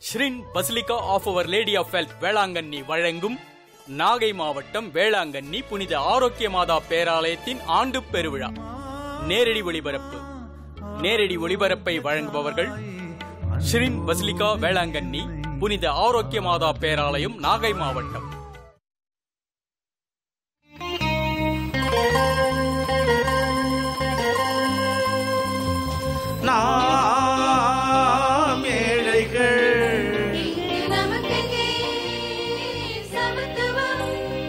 ஷ்ரின் basilica of our lady of health Velankanni Nagai நாகை மாவட்டம் வேளாங்கண்ணி புனித ஆரோக்கிய மாதா பேராலயத்தின் ஆண்டு பெருவிழா நேரடி ஒளிபரப்பு நேரடி ஒளிபரப்பை வழங்குபவர்கள் ஷ்ரின் பசிலிகா வேளாங்கண்ணி புனித ஆரோக்கிய மாதா பேராலயம் நாகை மாவட்டம் நாம் ஏழைகள் நமக்கெங்கே சமத்துவம்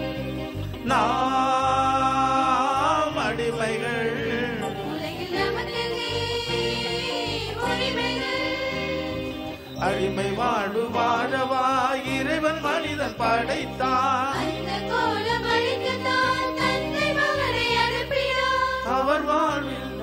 நாம் அடிமைகள் உலகில் நமக்கெங்கே உரிமைகள் அடிமை வாழ்வு வாழவா இறைவன் மனிதன் படைத்தான் அந்த கோலம் அழிக்கத்தான் தந்தை மகனை அனுப்பினார் அவர் வாழ்வில் நாம்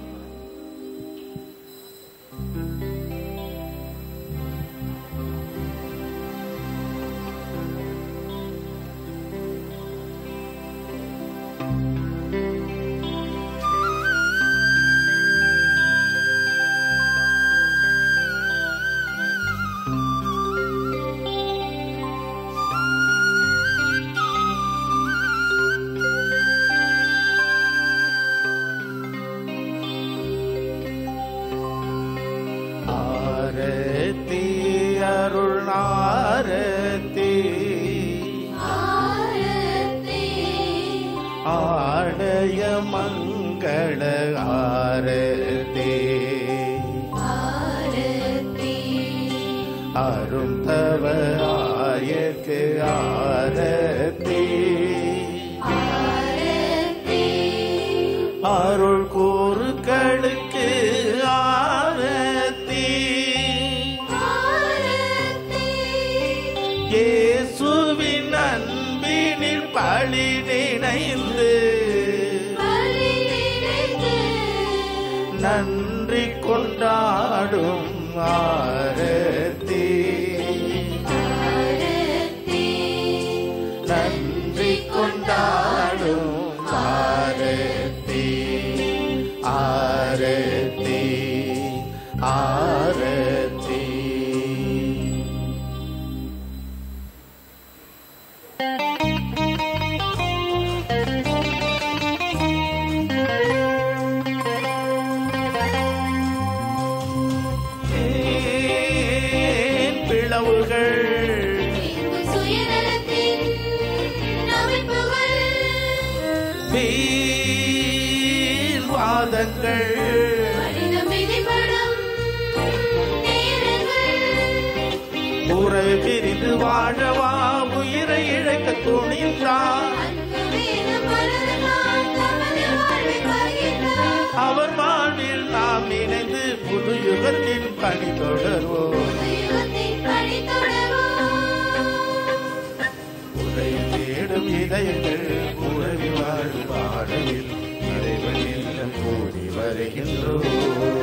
ஆரத்தி அருள் ஆரத்தி ஆரத்தி ஆடைய மங்கள ஆரத்தி ஆரத்தி அரும் தவராயக்கு ஆரத்தி ஆரத்தி அருள் கூறுகளுக்கு ஆரத்தி ஆரத்தி இயேசுவின் அன்பினில் பழி நினைந்து பலி நினைத்து நன்றி கொண்டாடும் ஆரத்தி ஆரத்தி நன்றி கொண்டாடும் ஆரத்தி ஆரத்தி ஆரத்தி ஏன் பிளவுகள் இங்கு சுயநலத்தின் அமைப்புகள் வீண் வாதங்கள் மனிதம் விதிப்படும் நேரங்கள் உரை பிரிந்து வாழவா உயிரை இழக்க துணிந்தான் அன்பு வேதம் மலர்ந்தான் தமது வாழ்வை பகிர்ந்தார் அவர் வாழ்வில் நாம் இணைந்து புது யுகத்தின் பணி தொடர்வோம் யுகத்தின் பணி தொடரும் உரை தேடும் இதயங்கள் உறவி வாழ்வு பாடலில் இறைவன் இல்லம் கூடி வருகின்றோம்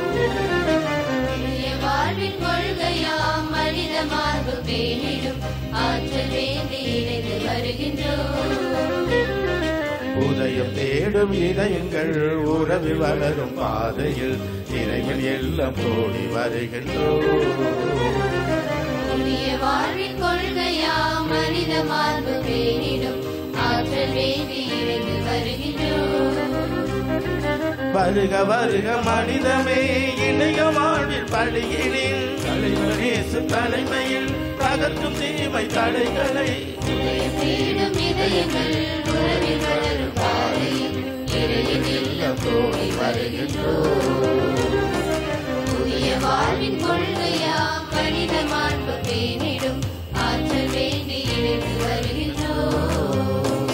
இனிய வாழ்வின் கொள்கையாம் மனித மார்பு பேணிடும் ஆற்றல் வேண்டி இணைந்து வருகின்றோம் உதயம் தேடும் இதயங்கள் உறவில் வளரும் பாதையில் இறைவன் எல்லாம் கூடி வருகின்றோம் புதிய வாழ்வின் கொள்கையாம் மனித மார்பு பேணிடும் ஆற்றல் வேண்டி இணைந்து வருகின்றோம் வருக வருக மனிதமே இணைய வாழ்வில் படியினில் தலைவனேசு தலைமையில் தகர்க்கும் தீமை தடைகளை உதயம் தேடும் இதயங்கள் உறவில் வளரும் பாதையில் இறையின் இல்லம் கோடி வருகின்றோம் புதிய வாழ்வின் கொள்கையாம் மனித மாண்பு பேணிடும் ஆற்றல் வேண்டி இணைந்து வருகின்றோம்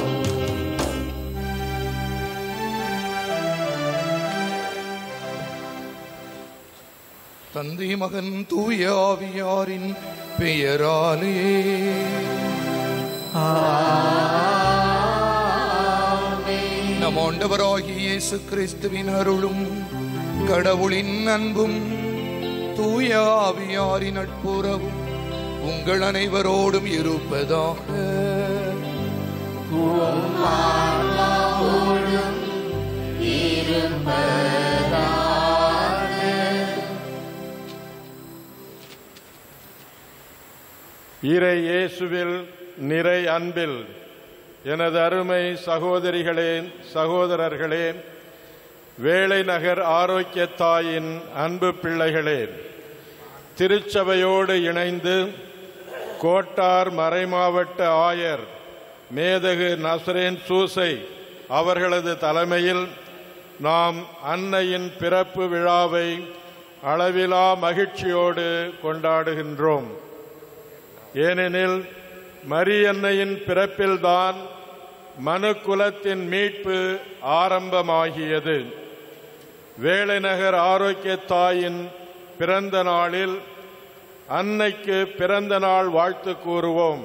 தந்தை மகன் தூய ஆவியாரின் பெயராலே நம் ஆண்டவராகிய இயேசு கிறிஸ்துவின் அருளும் கடவுளின் அன்பும் தூய ஆவியாரின் நட்புறவும் உங்கள் அனைவரோடும் இருப்பதாக இறை இயேசுவில் நிறை அன்பில் எனது அருமை சகோதரிகளே சகோதரர்களே வேளை நகர் ஆரோக்கிய தாயின் அன்பு பிள்ளைகளே திருச்சபையோடு இணைந்து கோட்டார் மறைமாவட்ட ஆயர் மேதகு நசரேன் சூசை அவர்களது தலைமையில் நாம் அன்னையின் பிறப்பு விழாவை அளவிலா மகிழ்ச்சியோடு கொண்டாடுகின்றோம் ஏனெனில் மரியன்னையின் பிறப்பில்தான் மனு குலத்தின் மீட்பு ஆரம்பமாகியது வேளைநகர் ஆரோக்கிய தாயின் பிறந்த நாளில் அன்னைக்கு பிறந்த நாள் வாழ்த்து கூறுவோம்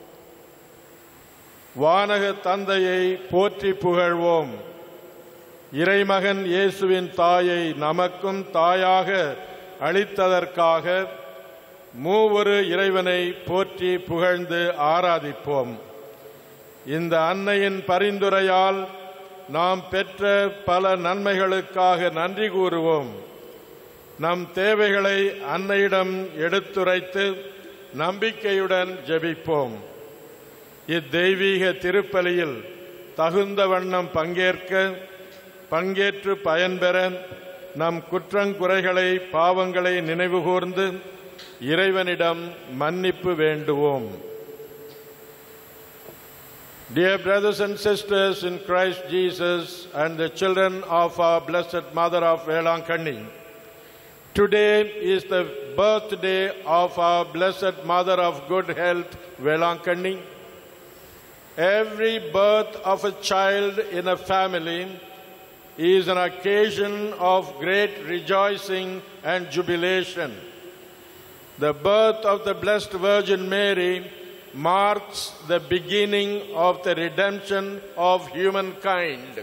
வானக தந்தையை போற்றி புகழ்வோம் இறைமகன் இயேசுவின் தாயை நமக்கும் தாயாக அளித்ததற்காக மூவொரு இறைவனை போற்றி புகழ்ந்து ஆராதிப்போம் இந்த அன்னையின் பரிந்துரையால் நாம் பெற்ற பல நன்மைகளுக்காக நன்றி கூறுவோம் நம் தேவைகளை அன்னையிடம் எடுத்துரைத்து நம்பிக்கையுடன் ஜெபிப்போம் இத்தெய்வீக திருப்பலியில் தகுந்த வண்ணம் பங்கேற்க பங்கேற்று பயன்பெற நம் குற்றங்குறைகளை பாவங்களை நினைவுகூர்ந்து இறைவனிடம் மன்னிப்பு வேண்டுவோம் Dear brothers and sisters in Christ Jesus and the children of our Blessed Mother of Velankanni, today is the birthday of our Blessed Mother of Good Health, Velankanni. Every birth of a child in a family is an occasion of great rejoicing and jubilation. The birth of the Blessed Virgin Mary marks the beginning of the redemption of humankind.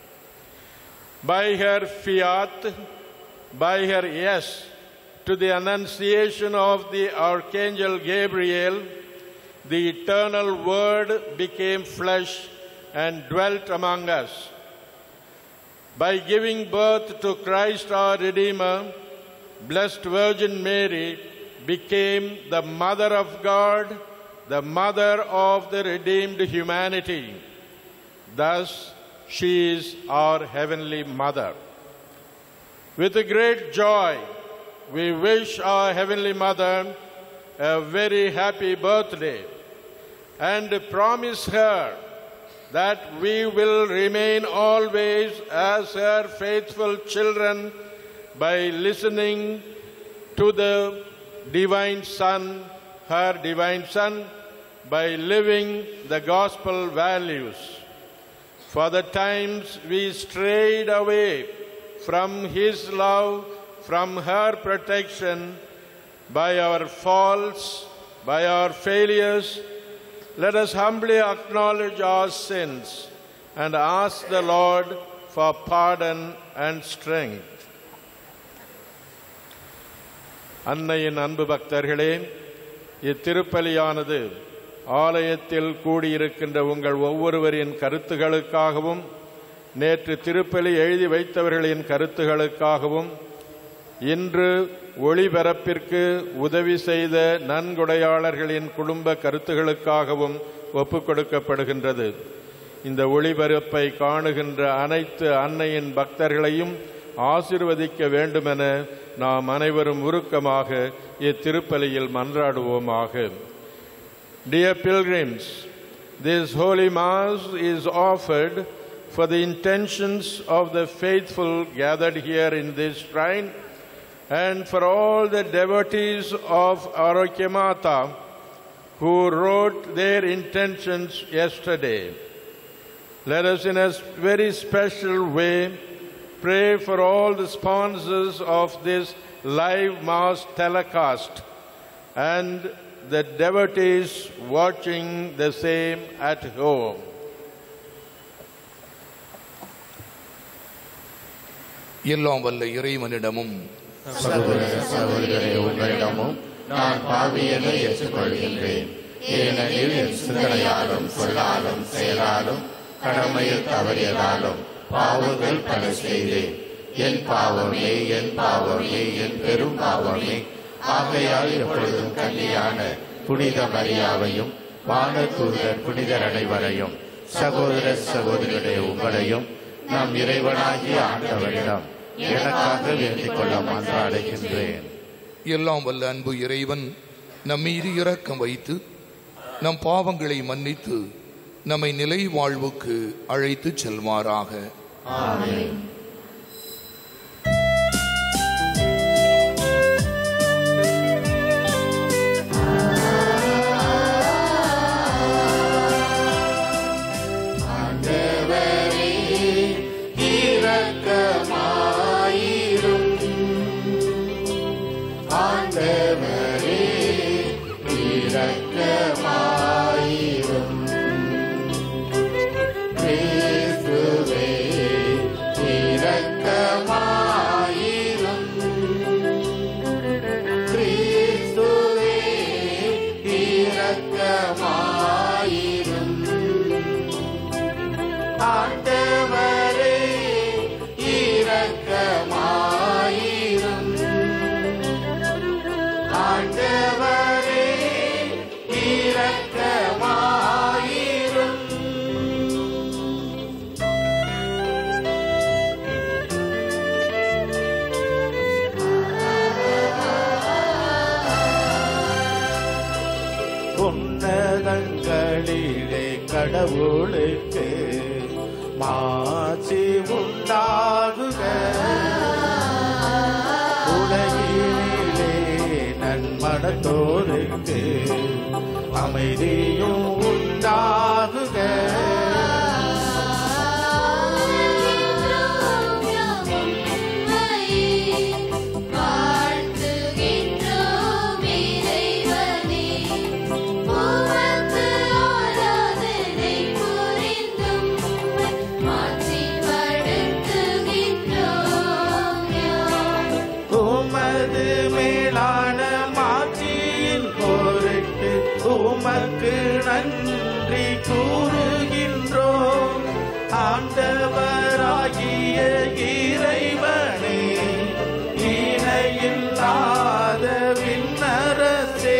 By her fiat, by her yes to the annunciation of the Archangel Gabriel, the eternal Word became flesh and dwelt among us. By giving birth to Christ our Redeemer, Blessed Virgin Mary became the Mother of God, the Mother of the redeemed humanity. Thus, she is our Heavenly Mother. With a great joy, we wish our Heavenly Mother a very happy birthday and promise her that we will remain always as her faithful children by listening to the divine Son, her divine Son, by living the gospel values. For the times we strayed away from His love, from her protection, by our faults, by our failures, let us humbly acknowledge our sins and ask the Lord for pardon and strength. அன்னையின் அன்பு பக்தர்களே இத்திருப்பலியானது ஆலயத்தில் கூடியிருக்கின்ற உங்கள் ஒவ்வொருவரின் கருத்துகளுக்காகவும் நேற்று திருப்பலி எழுதி வைத்தவர்களின் கருத்துகளுக்காகவும் இன்று ஒளிபரப்பிற்கு உதவி செய்த நன்கொடையாளர்களின் குடும்ப கருத்துகளுக்காகவும் ஒப்புக் கொடுக்கப்படுகின்றது இந்த ஒளிபரப்பை காணுகின்ற அனைத்து அன்னையின் பக்தர்களையும் ஆசிர்வதிக்க வேண்டுமென நாம் அனைவரும் உருக்கமாக இத்திருப்பலியில் மன்றாடுவோமாக Dear pilgrims, this holy mass is offered for the intentions of the faithful gathered here in this shrine and for all the devotees of Arokyamata who wrote their intentions yesterday. Let us, in a very special way, pray for all the sponsors of this live Mass telecast and the devotees watching the same at home. எல்லாம் வல்ல இறைவனிடமும் சகோதர சகோதரரை உங்களிடமும் நான் பாவியனை ஏற்றுக்கொள்கின்றேன் ஏனெனில் என் சிந்தனையாலும் சொல்லாலும் செயலாலும் கடமையில் தவறியதாலும் பாவங்கள் பல செய்தேன் என் பாவமே என் பாவமே என் பெரும் பாவமே ஆகையால் எப்பொழுதும் கன்னியான புனித மரியாவையும் வானதூதர் புனிதர் அனைவரையும் சகோதர சகோதரிகளே உங்களையும் நம் இறைவனாகிய ஆண்டவரிடம் எனக்காக வேண்டிக் கொள்ள மன்றாடுகின்றேன் எல்லாம் வல்ல அன்பு இறைவன் நம் மீது இரக்கம் வைத்து நம் பாவங்களை மன்னித்து நம்மை நிலை வாழ்வுக்கு அழைத்து செல்வாராக இரக்கமாயிரும் ஆண்டவரே இரக்கமாயிரும் கிறிஸ்துவே இரக்கமாயிரும் கிறிஸ்துவே இரக்கமாயிரும் ஆண்டவரே இரக்கமாயிரும் ஆண்டவரே இரக்கமாயிரும் உன்னதங்களிலே கடவுளுக்கு மாசி உண்டாகுக உலகினிலே நன்மனத்தோருக்கு அமைதியும் உண்டாகுக வாழ்த்துகின்றோம் இறைவனே உமக்கு ஆராதனை புரிந்தும் மாற்றிப்படுத்துகின்றோம் யாம். உமது மேலான மாட்சியின் பொருட்டு உமக்கு நன்றி கூறுகின்றோம் ஆண்டவராகிய இறைவனே இணையில்லாத விண்ணரசே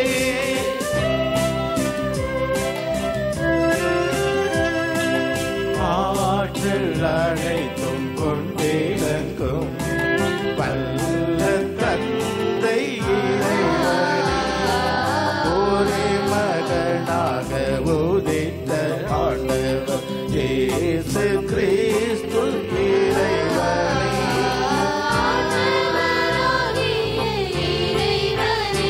ஆற்றல் அனைத்தும் கொண்டிருக்கும் வல்ல தந்தை இறைவனே, ஒரே மகனாக உதித்த ஆண்டவர் இயேசு கிறிஸ்து இறைவனே ஆண்டவராகிய இறைவனே,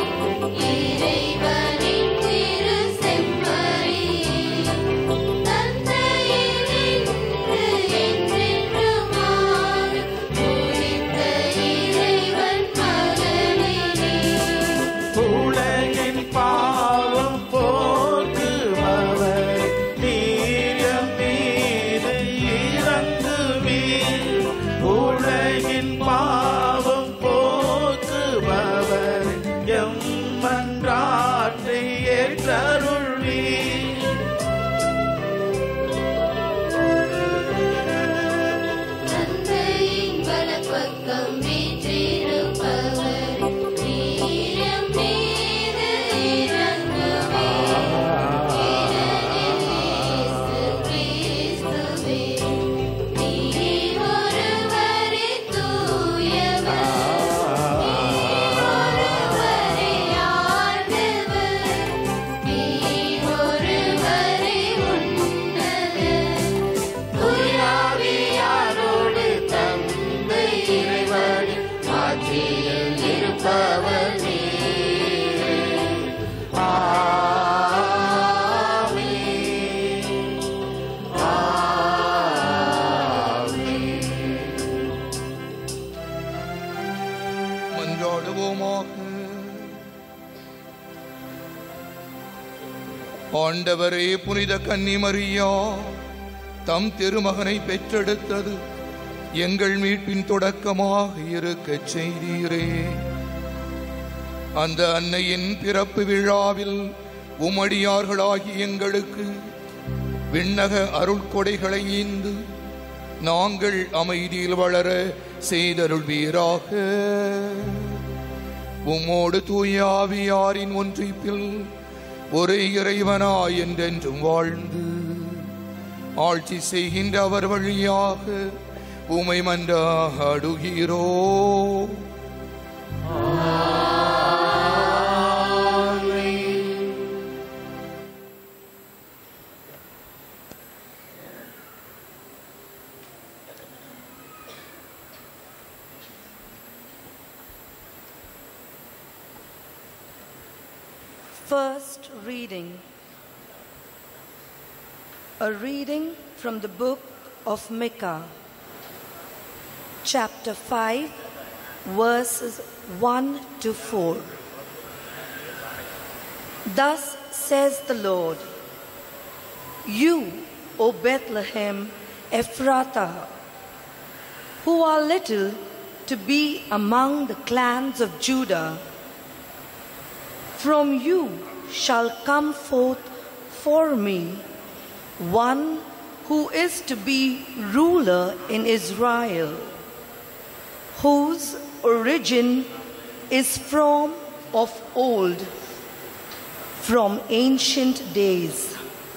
இறைவனின் திரு செம்மறியே, தந்தையினின்று என்றென்றுமாக உதித்த இறைவன் மகனே உலகின் பாவம் போக்குபவர் நீரம் மீது இறங்குவீர் உலகின் பாவம் போக்குபவர் எம் மன்றாற்றை ஏற்றருள்வீர் தந்தையின் வலப்பக்கம் வீற்றிருப்பவர் நீரம் மீது இறங்குவீர். கிறிஸ்துவே, நீர் ஒருவரே தூயவர். நீர் ஒருவரே ஆண்டவர். நீர் ஒருவரே உன்னதர். தூயாவியாரோடு தந்தை இறைவன் ஆட்சியில் இருப்பவர் நீரே. ஆமென். ஆமென். மன்றாடுவோமாக ஆண்டவரே புனித கன்னிமரியா தம் திருமகனை பெற்றெடுத்தது எங்கள் மீட்பின் தொடக்கமாக இருக்கச் செய்தீரே அந்த அன்னையின் பிறப்பு விழாவில் உமடியார்களாகி எங்களுக்கு விண்ணக அருள்கொடைகளை ஈந்து நாங்கள் அமைதியில் வளர செய்தருள்வீராக உம்மோடு தூய ஆவியாரின் ஒன்றிப்பில் ஒரே இறைவனாய் என்றென்றும் வாழ்ந்து ஆட்சி செய்கின்ற அவர் வழியாக உமை மன்றாடுகிறோ First reading. A reading from the book of Micah, chapter 5, verses 1 to 4. Thus says the Lord You, O Bethlehem Ephrathah, who are little to be among the clans of Judah, from you shall come forth for me one who is to be ruler in Israel, whose origin is from of old, from ancient days.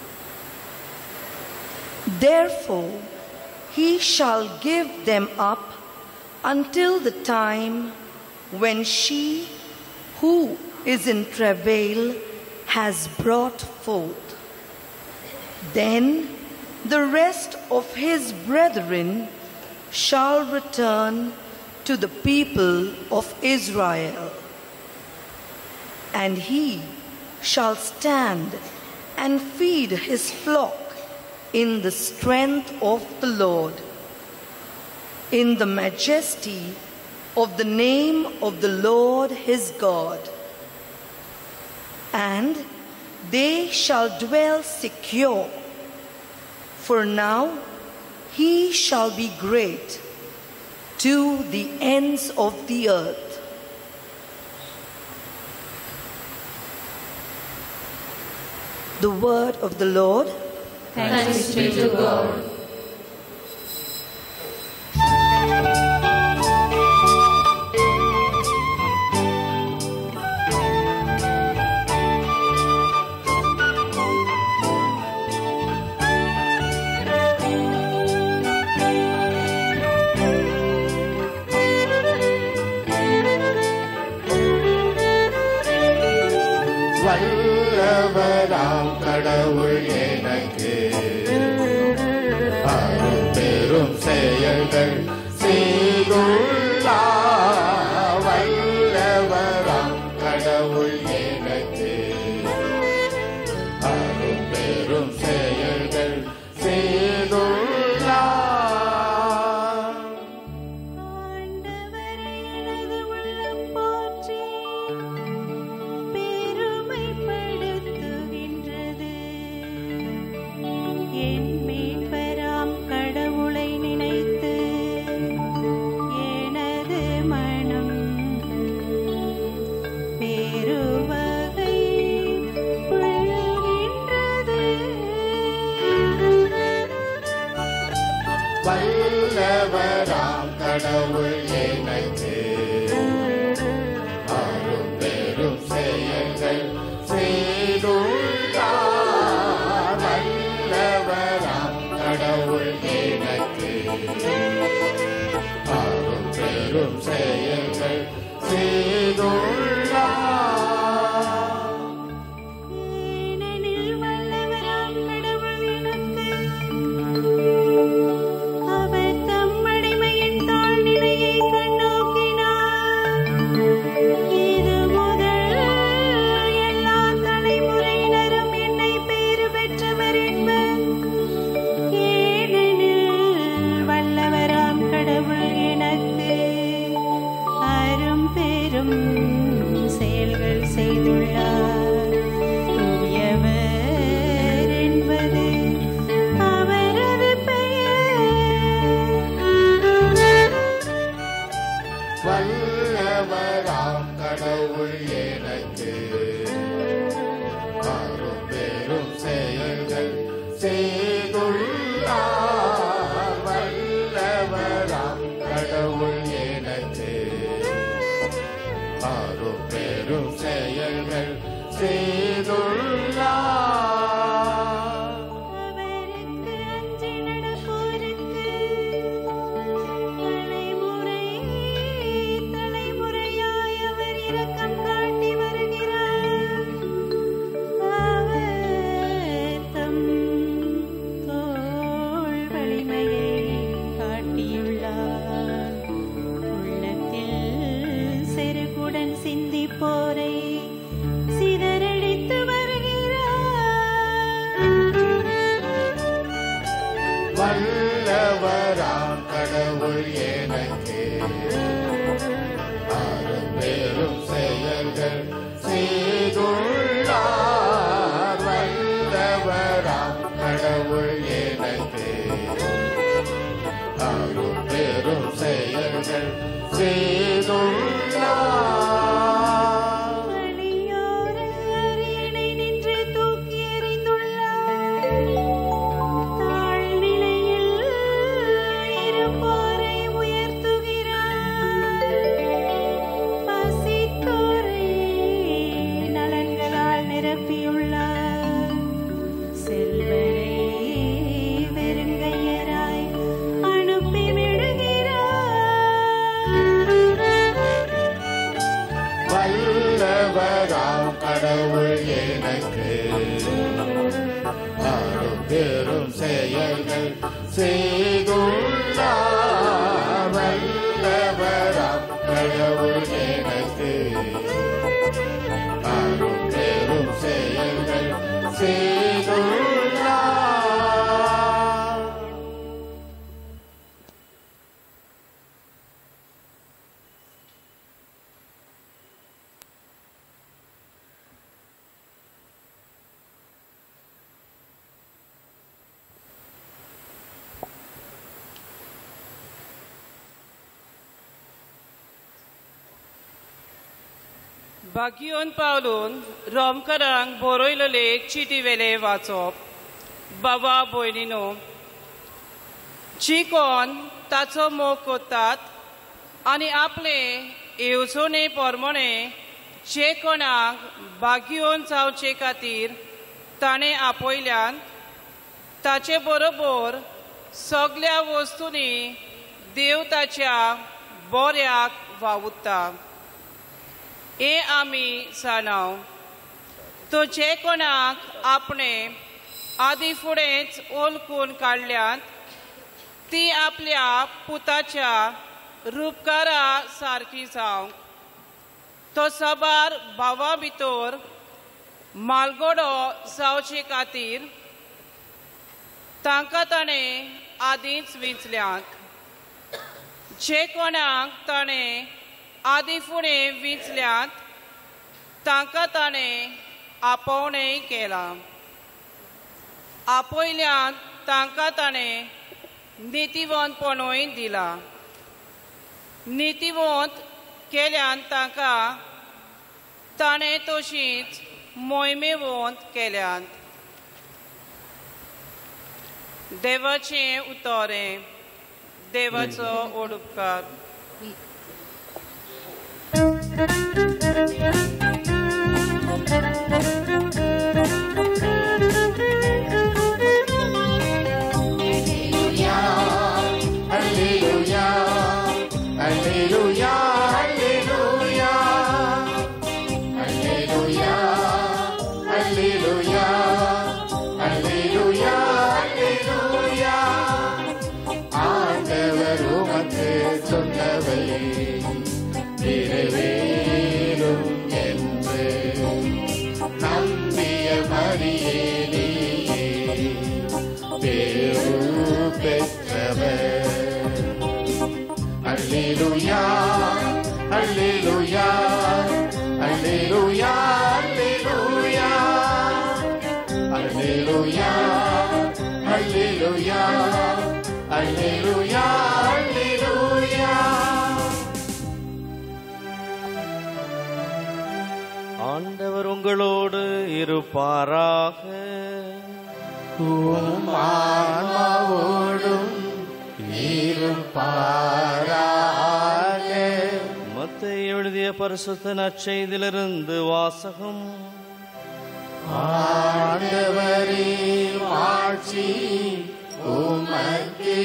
Therefore, he shall give them up until the time when she who is in travail has brought forth. Then the rest of his brethren shall return to the people of Israel. And he shall stand and feed his flock in the strength of the Lord, in the majesty of the name of the Lord his God. And they shall dwell secure, for now he shall be great to the ends of the earth. The word of the Lord. Thanks be to God. வல்லவராம் கடவுள் எனக்கு அருள் பெரும் செயல்கள் செய்துள்ளார் வல்லவராம் கடவுள் எனக்கு அருள் பெரும் செயல்கள் செய்துள்ளார் ஆண்டவரை எனது உள்ளம் போற்றி பெருமைப்படுத்துகின்றது என் மீட்பராம் கடவுளை நினைத்து எனது மனம் பெருவகை கொள்கின்றது வல்லவராம் கடவுள் எனக்கு அரும் பெரும் செயல்கள் செய்துள்ளார் வல்லவராம் கடவுள் எனக்கு அரும் பெரும் செயல்கள் செய்துள்ளார் ஏனெனில் வல்லவராம் கடவுள் எனக்கு அவர் தம் அடிமையின் தாழ்நிலையை கடவுள் எனக்கு அரும் பெரும் செயல்கள் செய்துள்ளார் பலியோரை அரியணை நின்று தூக்கி எறிந்துள்ளார். தாழ்நிலையில் இருப்போரை உயர்த்துகிறார். பசித்தோரை நலன்களால் நிரப்பியுள்ளார். செல்வரை வெறுங்கையராய் அனுப்பி விடுகிறார் வல்லவராம் கடவுள் எனக்கு அரும் பெரும் செயல்கள் செய்துள்ளார் வல்லவராம் கடவுள் எனக்கு அரும் பெரும் செயல்கள் செய்துள்ளார் बागीवन पावलून रोमकारांक बरयलेले एक चिटी वेले वाचप बाबा भयणीनो जी कोण ताचो मोग कोत्तात आनी आपले येवजणे प्रमाणे जे कोणाक बागीवन जावचे खातीर ताणें आपयल्यान ताचे बरोबर सगळ्या वस्तूंनी देव ताच्या बऱ्याक वावुरता हे आमी जाणाव तो जे कोणाक आपणे आदी फुडेंच ओळखून काडल्यात ती आपल्या पुताच्या रूपकारा सारकी जावंक तो सबार भावा भितर मालगोडो जावचे खातीर तांकां ताणें आदींच विंचल्यात जे कोणाक ताणें आदी फुडें विंचल्यात तांकां ताणें आपोवणेय केलां आपयल्यात तांकां ताणें नितीवंतपणूय दिला नितीवंत केल्यान तांकां ताणें तशींच मोहिमेवंत केल्यात देवाचें उतोरें देवाचो ओडुपकार Alleluia, Alleluia, Alleluia, Alleluia, Alleluia, Alleluia, Alleluia. ஆண்டவர் உமக்கு சொன்னவை நிறைவேறும் என்று நம்பிய மரியே பேரு பெற்றவர் அல்லேலூயா அல்லேலூயா அல்லேலூயா அல்லேலூயா அல்லேலூயா அல்லேலூயா அல்லேலூயா அல்லேலூயா ஆண்டவர் உங்களோடு இருப்பாராக உம் ஆன்மாவோடும் இருப்பாராக மத்தேயு எழுதிய பரிசுத்த நற்செய்திலிருந்து வாசகம் ஆண்டவரே மாட்சி உமக்கே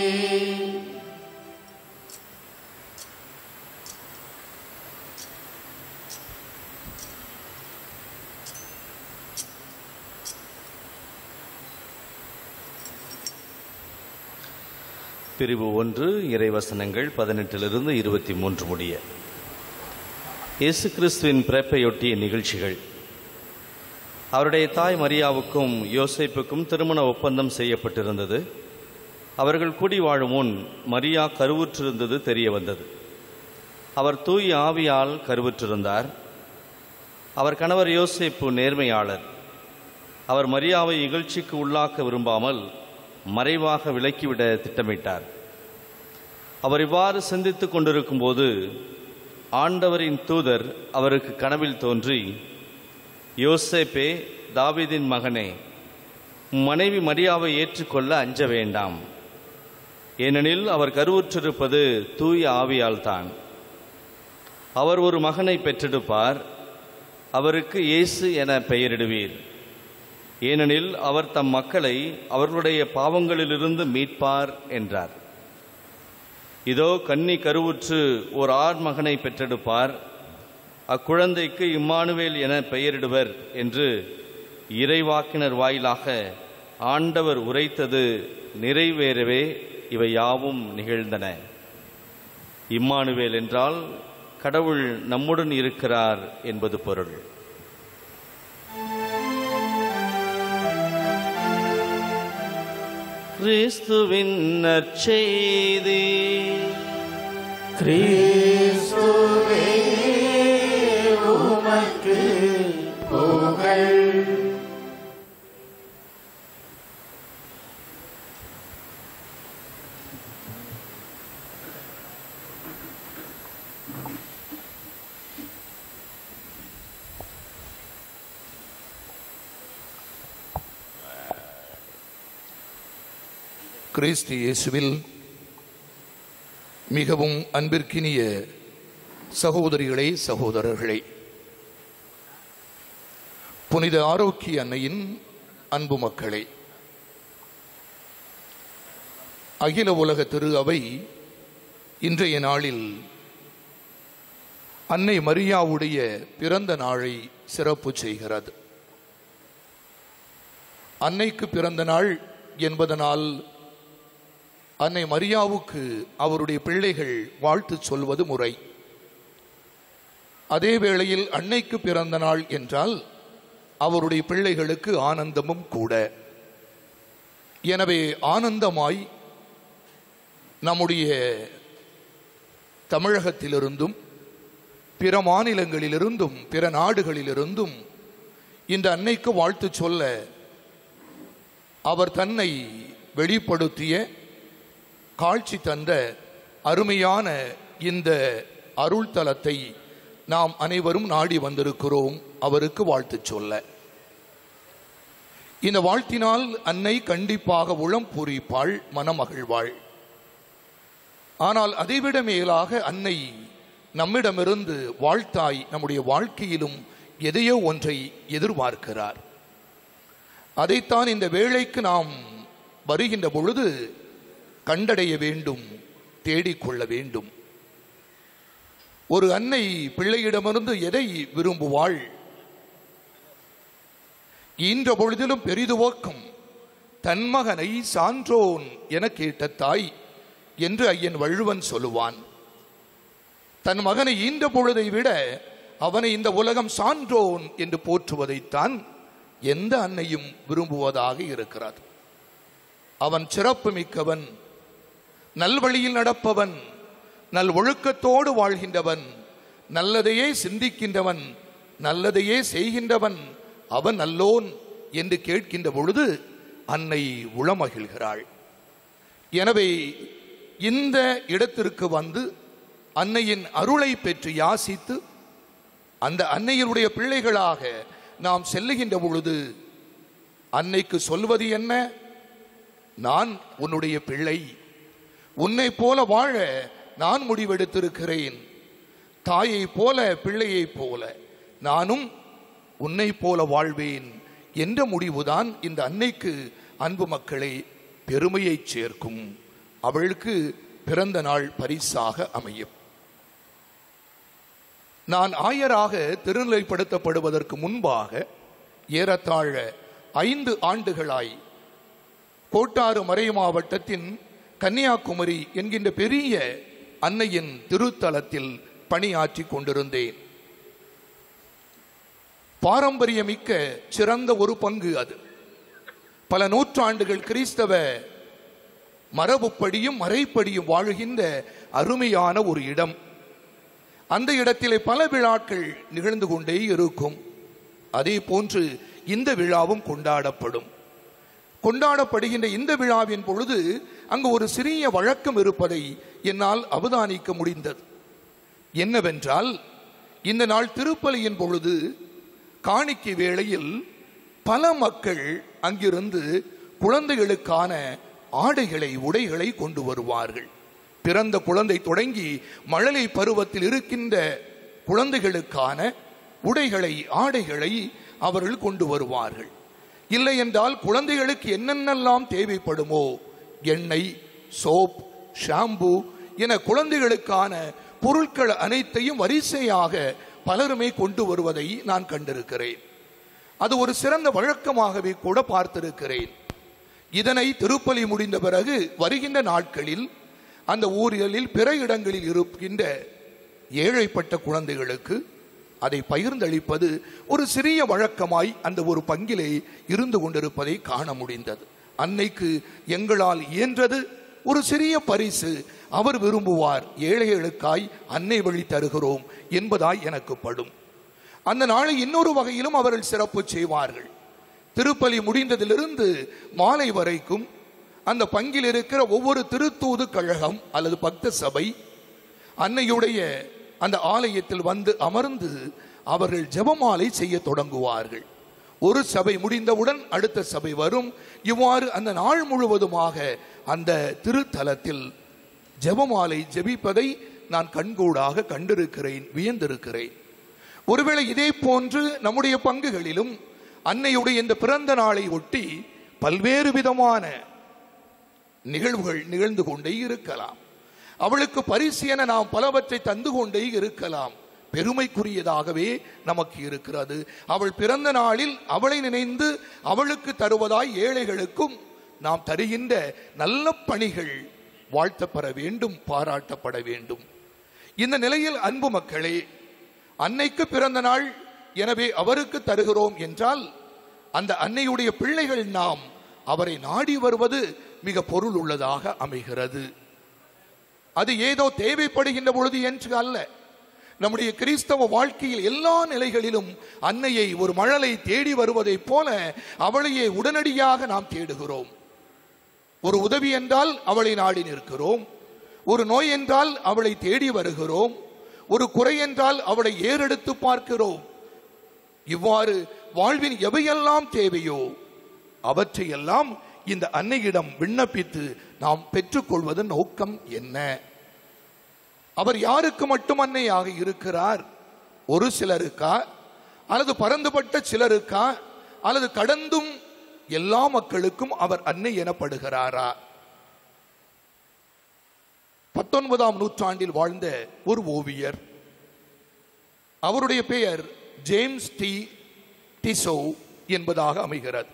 பிரிவு ஒன்று இறைவசனங்கள் பதினெட்டிலிருந்து இருபத்தி மூன்று முடிய இயேசு கிறிஸ்துவின் பிறப்பையொட்டிய நிகழ்ச்சிகள் அவருடைய தாய் மரியாவுக்கும் யோசேப்புக்கும் திருமண ஒப்பந்தம் செய்யப்பட்டிருந்தது அவர்கள் குடி வாழும் முன் மரியா கருவுற்றிருந்தது தெரிய வந்தது அவர் தூய் ஆவியால் கருவுற்றிருந்தார் அவர் கணவர் யோசேப்பு நேர்மையாளர் அவர் மரியாவை இகழ்ச்சிக்கு உள்ளாக்க விரும்பாமல் மறைவாக விலக்கிவிட திட்டமிட்டார் அவர் இவ்வாறு சிந்தித்துக் கொண்டிருக்கும்போது ஆண்டவரின் தூதர் அவருக்கு கனவில் தோன்றி யோசேப்பே தாவீதின் மகனே உம் மனைவி மரியாவை ஏற்றுக்கொள்ள அஞ்ச வேண்டாம் ஏனெனில் அவர் கருவுற்றிருப்பது தூய ஆவியால் தான் அவர் ஒரு மகனை பெற்றெடுப்பார் அவருக்கு இயேசு என பெயரிடுவீர் ஏனெனில் அவர் தம் மக்களை அவர்களுடைய பாவங்களிலிருந்து மீட்பார் என்றார் இதோ கன்னி கருவுற்று ஓர் ஆண் மகனை பெற்றெடுப்பார் அக்குழந்தைக்கு இம்மானுவேல் என பெயரிடுவர் என்று இறைவாக்கினர் வாயிலாக ஆண்டவர் உரைத்தது நிறைவேறவே இவை யாவும் நிகழ்ந்தன இம்மானுவேல் என்றால் கடவுள் நம்முடன் இருக்கிறார் என்பது பொருள் கிறிஸ்துவின் நற்செய்தி கிறிஸ்துவே உமக்கு புகழ் கிறிஸ்து இயேசுவில் மிகவும் அன்பிற்கினிய சகோதரிகளே சகோதரர்களே புனித ஆரோக்கிய அன்னையின் அன்பு மக்களே அகில உலக திரு அவை இன்றைய நாளில் அன்னை மரியாவுடைய பிறந்த நாளை சிறப்பு செய்கிறது அன்னைக்கு பிறந்த நாள் என்பதனால் அன்னை மரியாவுக்கு அவருடைய பிள்ளைகள் வாழ்த்து சொல்வது முறை அதே வேளையில் அன்னைக்கு பிறந்த நாள் என்றால் அவருடைய பிள்ளைகளுக்கு ஆனந்தமும் கூட எனவே ஆனந்தமாய் நம்முடைய தமிழகத்திலிருந்தும் பிற மாநிலங்களிலிருந்தும் பிற நாடுகளிலிருந்தும் இந்த அன்னைக்கு வாழ்த்து சொல்ல அவர் தன்னை வெளிப்படுத்திய காட்சி தந்த அருமையான இந்த அருள் தலத்தை நாம் அனைவரும் நாடி வந்திருக்கிறோம் அவருக்கு வாழ்த்து சொல்ல இந்த வாழ்த்தினால் அன்னை கண்டிப்பாக உளம் பூரிப்பாள் மனமகிழ்வாள் ஆனால் அதைவிட மேலாக அன்னை நம்மிடமிருந்து வாழ்த்தாய் நம்முடைய வாழ்க்கையிலும் எதையோ ஒன்றை எதிர்பார்க்கிறார் அதைத்தான் இந்த வேளைக்கு நாம் வருகின்ற பொழுது கண்டடைய வேண்டும் தேடிக்கொள்ள வேண்டும் ஒரு அன்னை பிள்ளையிடமிருந்து எதை விரும்புவாள் ஈன்ற பொழுதிலும் பெரிதுவக்கும் தன் மகனை சான்றோன் என கேட்ட தாய் என்று ஐயன் வள்ளுவன் சொல்லுவான் தன் மகனை ஈன்ற பொழுதை விட அவனை இந்த உலகம் சான்றோன் என்று போற்றுவதைத்தான் எந்த அன்னையும் விரும்புவதாக இருக்கிறது அவன் சிறப்பு மிக்கவன் நல்வழியில் நடப்பவன் நல் ஒழுக்கத்தோடு வாழ்கின்றவன் நல்லதையே சிந்திக்கின்றவன் நல்லதையே செய்கின்றவன் அவன் நல்லோன் என்று கேட்கின்ற பொழுது அன்னை உளமகிழ்கிறாள் எனவே இந்த இடத்திற்கு வந்து அன்னையின் அருளை பெற்று யாசித்து அந்த அன்னையினுடைய பிள்ளைகளாக நாம் செல்லுகின்ற பொழுது அன்னைக்கு சொல்வது என்ன நான் உன்னுடைய பிள்ளை உன்னை போல வாழ நான் முடிவெடுத்திருக்கிறேன் தாயை போல பிள்ளையைப் போல நானும் உன்னை போல வாழ்வேன் என்ற முடிவுதான் இந்த அன்னைக்கு அன்பு மக்களை பெருமையை சேர்க்கும் அவளுக்கு பிறந்த நாள் பரிசாக அமையும் நான் ஆயராக திருநிலைப்படுத்தப்படுவதற்கு முன்பாக ஏறத்தாழ ஐந்து ஆண்டுகளாய் கோட்டாறு மறை மாவட்டத்தின் கன்னியாகுமரி என்கின்ற பெரிய அன்னையின் திருத்தலத்தில் பணியாற்றி கொண்டிருந்தேன் பாரம்பரியமிக்க சிறந்த ஒரு பங்கு அது பல நூற்றாண்டுகள் கிறிஸ்தவ மரபுப்படியும் மறைப்படியும் வாழுகின்ற அருமையான ஒரு இடம் அந்த இடத்திலே பல விழாக்கள் நிகழ்ந்து கொண்டே இருக்கும் அதே போன்று இந்த விழாவும் கொண்டாடப்படும் கொண்டாடப்படுகின்ற இந்த விழாவின் பொழுது அங்கு ஒரு சிறிய வழக்கம் இருப்பதை என்னால் அவதானிக்க முடிந்தது என்னவென்றால் இந்த நாள் திருப்பலியின் பொழுது காணிக்கை வேளையில் பல மக்கள் அங்கிருந்து குழந்தைகளுக்கான ஆடைகளை உடைகளை கொண்டு வருவார்கள் பிறந்த குழந்தை தொடங்கி மழலை பருவத்தில் இருக்கின்ற குழந்தைகளுக்கான உடைகளை ஆடைகளை அவர்கள் கொண்டு வருவார்கள் இல்லை என்றால் குழந்தைகளுக்கு என்னென்னலாம் தேவைப்படுமோ எண்ணெய் சோப் ஷாம்பு என குழந்தைகளுக்கான பொருட்கள் அனைத்தையும் வரிசையாக பலருமே கொண்டு வருவதை நான் கண்டிருக்கிறேன் அது ஒரு சிறந்த வழக்கமாகவே கூட பார்த்திருக்கிறேன் இதனை திருப்பலி முடிந்த பிறகு வருகின்ற நாட்களில் அந்த ஊர்களில் பிற இடங்களில் இருக்கின்ற ஏழைப்பட்ட குழந்தைகளுக்கு அதை பகிர்ந்தளிப்பது ஒரு சிறிய வழக்கமாய் அந்த ஒரு பங்கிலே இருந்து கொண்டிருப்பதை காண முடிந்தது அன்னைக்கு எங்களால் இயன்றது ஒரு சிறிய பரிசு அவர் விரும்புவார் ஏழைகளுக்காய் அன்னை வழி தருகிறோம் என்பதாய் எனக்கு படும் அந்த நாளை இன்னொரு வகையிலும் அவர்கள் சிறப்பு செய்வார்கள் திருப்பலி முடிந்ததிலிருந்து மாலை வரைக்கும் அந்த பங்கில் இருக்கிற ஒவ்வொரு திருத்தூது கழகம் அல்லது பக்த சபை அன்னையுடைய அந்த ஆலயத்தில் வந்து அமர்ந்து அவர்கள் ஜெபமாலை செய்ய தொடங்குவார்கள் ஒரு சபை முடிந்தவுடன் அடுத்த சபை வரும் இவ்வாறு அந்த நாள் முழுவதுமாக அந்த திருத்தலத்தில் ஜெபமாலை ஜெபிப்பதை நான் கண்கூடாக கண்டிருக்கிறேன் வியந்திருக்கிறேன் ஒருவேளை இதே போன்று நம்முடைய பங்குகளிலும் அன்னையுடைய இந்த பிறந்த நாளை ஒட்டி பல்வேறு விதமான நிகழ்வுகள் நிகழ்ந்து கொண்டே இருக்கலாம் அவளுக்கு பரிசு என நாம் பலவற்றை தந்து கொண்டே இருக்கலாம் பெருமைக்குரியதாகவே நமக்கு இருக்கிறது அவள் பிறந்த நாளில் அவளை நினைந்து அவளுக்கு தருவதாய் ஏழைகளுக்கும் நாம் தருகின்ற நல்ல பணிகள் வாழ்த்தப்பட வேண்டும் பாராட்டப்பட வேண்டும் இந்த நிலையில் அன்பு மக்களே அன்னைக்கு பிறந்த நாள் எனவே அவருக்கு தருகிறோம் என்றால் அந்த அன்னையுடைய பிள்ளைகள் நாம் அவரை நாடி வருவது மிக பொருள் உள்ளதாக அமைகிறது அது ஏதோ தேவைப்படுகின்ற பொழுது என்று அல்ல நம்முடைய கிறிஸ்தவ வாழ்க்கையில் எல்லா நிலைகளிலும் அன்னையை ஒரு மழலை தேடி வருவதைப் போல அவளையே உடனடியாக நாம் தேடுகிறோம் ஒரு உதவி என்றால் அவளை நாடி நிற்கிறோம் ஒரு நோய் என்றால் அவளை தேடி வருகிறோம் ஒரு குறை என்றால் அவளை ஏறெடுத்து பார்க்கிறோம் இவ்வாறு வாழ்வின் எவையெல்லாம் தேவையோ அவற்றையெல்லாம் இந்த அன்னையிடம் விண்ணப்பித்து நாம் பெற்றுக்கொள்வது நோக்கம் என்ன அவர் யாருக்கு மட்டும் அன்னையாக இருக்கிறார் ஒரு சிலருக்கா அல்லது பரந்துபட்ட சிலருக்கா அல்லது கடந்தும் எல்லா மக்களுக்கும் அவர் அன்னை எனப்படுகிறாரா பத்தொன்பதாம் நூற்றாண்டில் வாழ்ந்த ஒரு ஓவியர் அவருடைய பெயர் ஜேம்ஸ் டி டிசோ என்பதாக அமைகிறது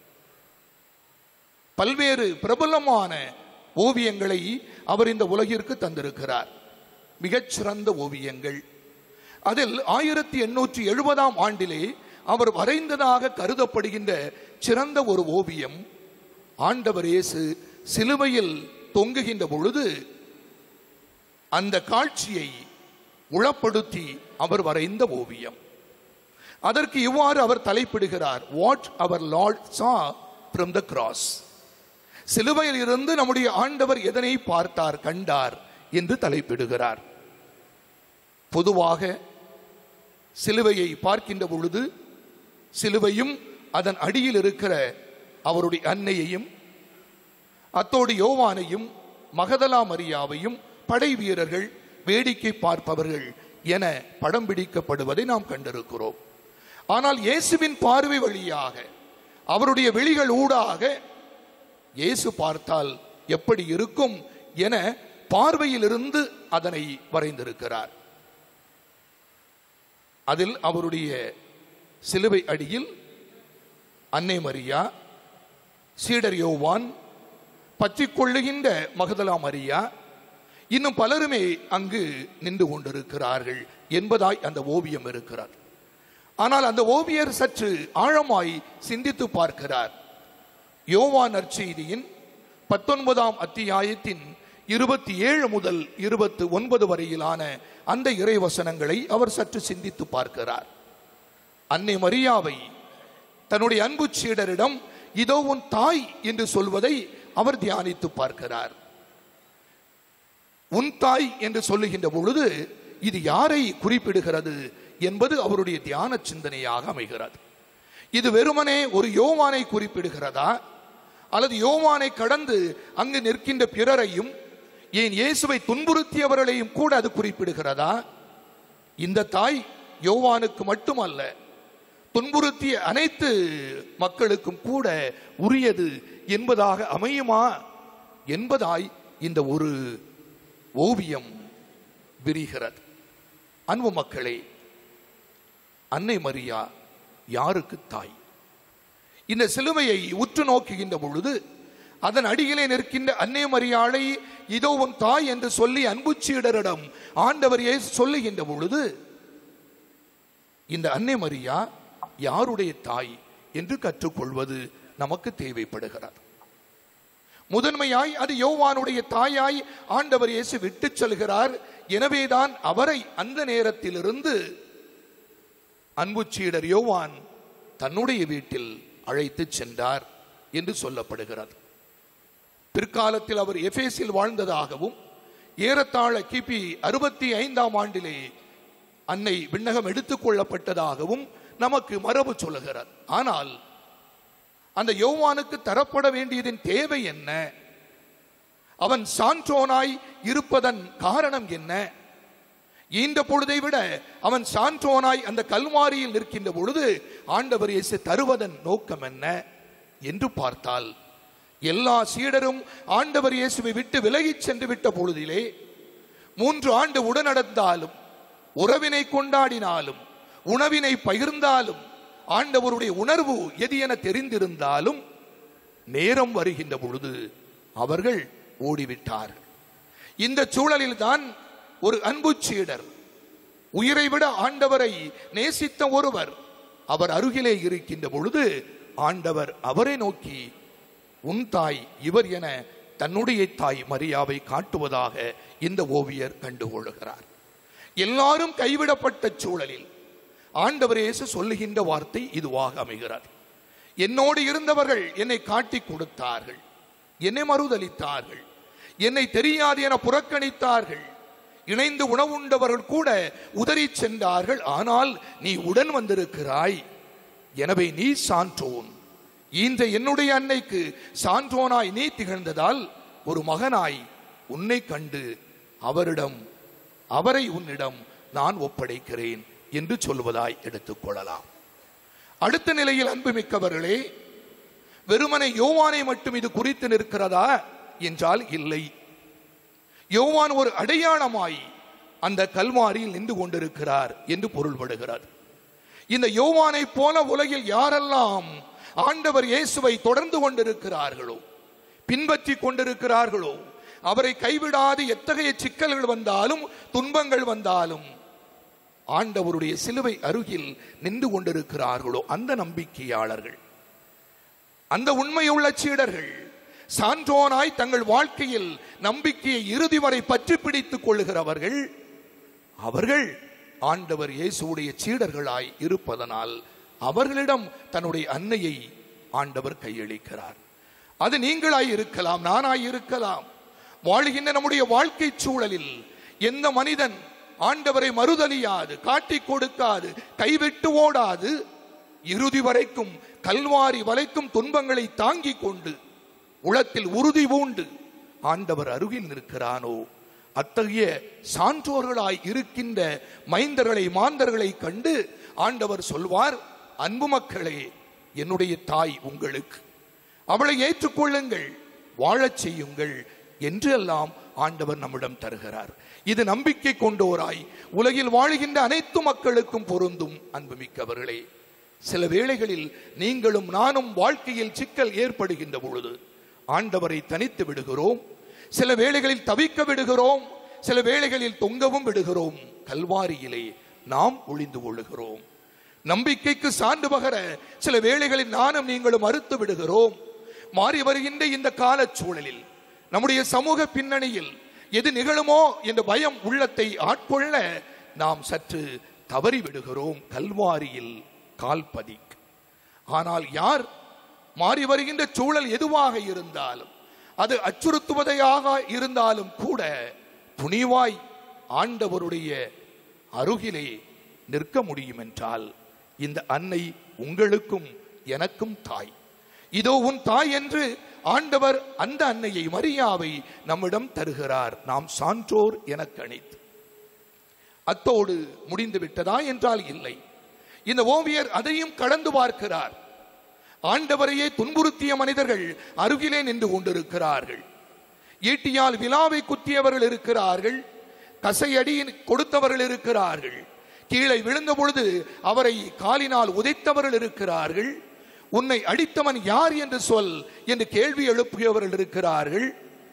பல்வேறு பிரபலமான ஓவியங்களை அவர் இந்த உலகிற்கு தந்திருக்கிறார் மிகச்சிறந்த ஓவியங்கள் அதில் ஆயிரத்தி எண்ணூற்றி எழுபதாம் ஆண்டிலே அவர் வரைந்ததாக கருதப்படுகின்ற சிறந்த ஒரு ஓவியம் ஆண்டவர் இயேசு சிலுவையில் தொங்குகின்ற பொழுது அந்த காட்சியை உளப்படுத்தி அவர் வரைந்த ஓவியம் அதற்கு இவ்வாறு அவர் தலைப்பிடுகிறார் what our lord saw from the cross சிலுவையில் இருந்து நம்முடைய ஆண்டவர் எதனை பார்த்தார் கண்டார் என்று தலைப்பிடுகிறார் பொதுவாக சிலுவையை பார்க்கின்ற பொழுது சிலுவையும் அதன் அடியில் இருக்கிற அவருடைய அன்னையையும் அத்தோடு யோவானையும் மகதலா மரியாவையும் படை வீரர்கள் வேடிக்கை பார்ப்பவர்கள் என படம் பிடிக்கப்படுவதை நாம் கண்டிருக்கிறோம் ஆனால் இயேசுவின் பார்வை வழியாக அவருடைய வெளிகள் ஊடாக இயேசு பார்த்தால் எப்படி இருக்கும் என பார்வையிலிருந்து அதனை வரைந்திருக்கிறார் அதில் அவருடைய சிலுவை அடியில் அன்னை மரியா சீடர் யோவான் பற்றிக் கொள்ளுகின்ற மகதலா மரியா இன்னும் பலருமே அங்கு நின்று கொண்டிருக்கிறார்கள் என்பதாய் அந்த ஓவியம் இருக்கிறார் ஆனால் அந்த ஓவியர் சற்று ஆழமாய் சிந்தித்து பார்க்கிறார் யோவான் நற்செய்தியின் பத்தொன்பதாம் அத்தியாயத்தின் இருபத்தி ஏழு முதல் இருபத்தி ஒன்பது வரையிலான அந்த இறைவசனங்களை அவர் சற்று சிந்தித்து பார்க்கிறார் அன்னை மரியாவை தன்னுடைய அன்பு சீடரிடம் இதோ உன் தாய் என்று சொல்வதை அவர் தியானித்து பார்க்கிறார் உன் தாய் என்று சொல்லுகின்ற பொழுது இது யாரை குறிப்பிடுகிறது என்பது அவருடைய தியான சிந்தனையாக அமைகிறது இது வெறுமனே ஒரு யோவானை குறிப்பிடுகிறதா அல்லது யோவானை கடந்து அங்கு நிற்கின்ற பிறரையும் ஏன் இயேசுவை துன்புறுத்தியவர்களையும் கூட அது குறிப்பிடுகிறதா இந்த தாய் யோவானுக்கு மட்டுமல்ல துன்புறுத்திய அனைத்து மக்களுக்கும் கூட உரியது என்பதாக அமையுமா என்பதாய் இந்த ஒரு ஓவியம் விரிகிறது அன்பு மக்களே அன்னை மரியா யாருக்கு தாய் இந்த சிலுவையை உற்று நோக்குகின்ற பொழுது அதன் அடியிலே நிற்கின்ற அன்னை மரியாளை இதோ உன் தாய் என்று சொல்லி அன்புச்சீடரிடம் ஆண்டவர் இயேசு சொல்லுகின்ற பொழுது இந்த அன்னை மரியா யாருடைய தாய் என்று கற்றுக்கொள்வது நமக்கு தேவைப்படுகிறது முதன்மையாய் அது யோவானுடைய தாயாய் ஆண்டவர் இயேசு விட்டுச் செல்கிறார் எனவேதான் அவரை அந்த நேரத்திலிருந்து அன்பு சீடர் யோவான் தன்னுடைய வீட்டில் அழைத்து சென்றார் என்று சொல்லப்படுகிறது பிற்காலத்தில் அவர் எபேசில் வாழ்ந்ததாகவும் ஏறத்தாழ கிபி அறுபத்தி ஐந்தாம் ஆண்டிலே அன்னை விண்ணகம் எடுத்துக் கொள்ளப்பட்டதாகவும் நமக்கு மரபு சொல்லுகிறார் ஆனால் அந்த யோவானுக்கு தரப்பட வேண்டியதின் தேவை என்ன அவன் சான்றோனாய் இருப்பதன் காரணம் என்ன இந்த பொழுதை விட அவன் சான்றோனாய் அந்த கல்வாரியில் நிற்கின்ற பொழுது ஆண்டவர் இயேசு தருவதன் நோக்கம் என்ன என்று பார்த்தால் எல்லா சீடரும் ஆண்டவர் இயேசுவை விட்டு விலகிச் சென்று விட்ட பொழுதிலே மூன்று ஆண்டு உடனடந்தாலும் உறவினை கொண்டாடினாலும் உணவினை பகிர்ந்தாலும் ஆண்டவருடைய உணர்வு எது என தெரிந்திருந்தாலும் நேரம் வருகின்ற பொழுது அவர்கள் ஓடிவிட்டார்கள் இந்த சூழலில் தான் ஒரு அன்பு சீடர் உயிரை விட ஆண்டவரை நேசித்த ஒருவர் அவர் அருகிலே இருக்கின்ற பொழுது ஆண்டவர் அவரை நோக்கி உன் தாய் இவர் என தன்னுடைய தாய் மரியாவை காட்டுவதாக இந்த ஓவியர் கண்டுகொள்கிறார் எல்லாரும் கைவிடப்பட்ட சூழலில் ஆண்டவர் இயேசு சொல்லுகின்ற வார்த்தை இதுவாக அமைகிறது என்னோடு இருந்தவர்கள் என்னை காட்டி கொடுத்தார்கள் என்னை மறுதலித்தார்கள் என்னை தெரியாது என புறக்கணித்தார்கள் இணைந்து உணவுண்டவர்கள் கூட உதறி சென்றார்கள் ஆனால் நீ உடன் வந்திருக்கிறாய் எனவே நீ சான்றோன் இந்த என்னுடைய அன்னைக்கு சான்றோனாய் நீ திகழ்ந்ததால் ஒரு மகனாய் உன்னை கண்டு அவரிடம் அவரை உன்னிடம் நான் ஒப்படைக்கிறேன் என்று சொல்வதாய் எடுத்துக்கொள்ளலாம் அடுத்த நிலையில் அன்புமிக்கவர்களே வெறுமனை யோவானை மட்டும் இது குறித்து நிற்கிறதா என்றால் இல்லை யோவான் ஒரு அடையாளமாய் அந்த கல்வாரியில் நின்று கொண்டிருக்கிறார் என்று பொருள்படுகிறார் இந்த யோவானை போல உலகில் யாரெல்லாம் ஆண்டவர் இயேசுவை தொடர்ந்து கொண்டிருக்கிறார்களோ பின்பற்றி கொண்டிருக்கிறார்களோ அவரை கைவிடாது எத்தகைய சிக்கல்கள் வந்தாலும் துன்பங்கள் வந்தாலும் ஆண்டவருடைய சிலுவை அருகில் நின்று கொண்டிருக்கிறார்களோ அந்த நம்பிக்கையாளர்கள் அந்த உண்மையுள்ள சீடர்கள் சான்றோனாய் தங்கள் வாழ்க்கையில் நம்பிக்கையை இறுதி வரை பற்றி பிடித்துக் கொள்ளுகிறவர்கள் அவர்கள் ஆண்டவர் இயேசுடைய சீடர்களாய் இருப்பதனால் அவர்களிடம் தன்னுடைய அன்னையை ஆண்டவர் கையளிக்கிறார் அது நீங்களாய் இருக்கலாம் நானாய் இருக்கலாம் வாழ்கின்ற நம்முடைய வாழ்க்கை சூழலில் எந்த மனிதன் ஆண்டவரை மறுதலியாது காட்டிக் கொடுக்காது கைவிட்டு ஓடாது இறுதி வரைக்கும் கல்வாரி வரைக்கும் துன்பங்களை தாங்கிக் கொண்டு உளத்தில் உறுதி பூண்டு ஆண்டவர் அருகில் நிற்கிறானோ அத்தகைய சான்றோர்களாய் இருக்கின்ற மைந்தர்களை மாந்தர்களை கண்டு ஆண்டவர் சொல்வார் அன்பு மக்களே என்னுடைய தாய் உங்களுக்கு அவளை ஏற்றுக்கொள்ளுங்கள் வாழச் செய்யுங்கள் என்று எல்லாம் ஆண்டவர் நம்மிடம் தருகிறார் இது நம்பிக்கை கொண்டோராய் உலகில் வாழுகின்ற அனைத்து மக்களுக்கும் பொருந்தும் அன்புமிக்கவர்களே சில வேளைகளில் நீங்களும் நானும் வாழ்க்கையில் சிக்கல் ஏற்படுகின்ற பொழுது ஆண்டவரை தனித்து விடுகிறோம் சில வேளைகளில் தவிக்க விடுகிறோம் சில வேளைகளில் தொங்கவும் விடுகிறோம் கல்வாரியிலே நாம் ஒளிந்து கொள்ளுகிறோம் நம்பிக்கைக்கு சான்று பகர சில வேளைகளில் நானும் நீங்களும் மறுத்து விடுகிறோம் மாறி வருகின்ற இந்த கால சூழலில் நம்முடைய சமூக பின்னணியில் எது நிகழுமோ என்ற பயம் உள்ளத்தை ஆட்கொள்ள நாம் சற்று தவறி விடுகிறோம் கல்வாரியில் கால் பதிக் ஆனால் யார் மாறி வருகின்ற சூழல் எதுவாக இருந்தாலும் அது அச்சுறுத்துவதையாக இருந்தாலும் கூட துணிவாய் ஆண்டவருடைய அருகிலே நிற்க முடியும் என்றால் இந்த அன்னை உங்களுக்கும் எனக்கும் தாய் இதோ உன் தாய் என்று ஆண்டவர் அந்த அன்னையை மரியாவை நம்மிடம் தருகிறார் நாம் சான்றோர் என கணித்து அத்தோடு முடிந்து விட்டதா என்றால் இல்லை இந்த ஓவியர் அதையும் கடந்து பார்க்கிறார் ஆண்டவரையே துன்புறுத்திய மனிதர்கள் அருகிலே நின்று கொண்டிருக்கிறார்கள் ஈட்டியால் விழாவை குத்தியவர்கள் இருக்கிறார்கள் கசையடி கொடுத்தவர்கள் இருக்கிறார்கள் கீழே விழுந்த பொழுது அவரை காலினால் உதைத்தவர்கள் இருக்கிறார்கள் உன்னை அடித்தவன் யார் என்று சொல் என்று கேள்வி எழுப்பியவர்கள் இருக்கிறார்கள்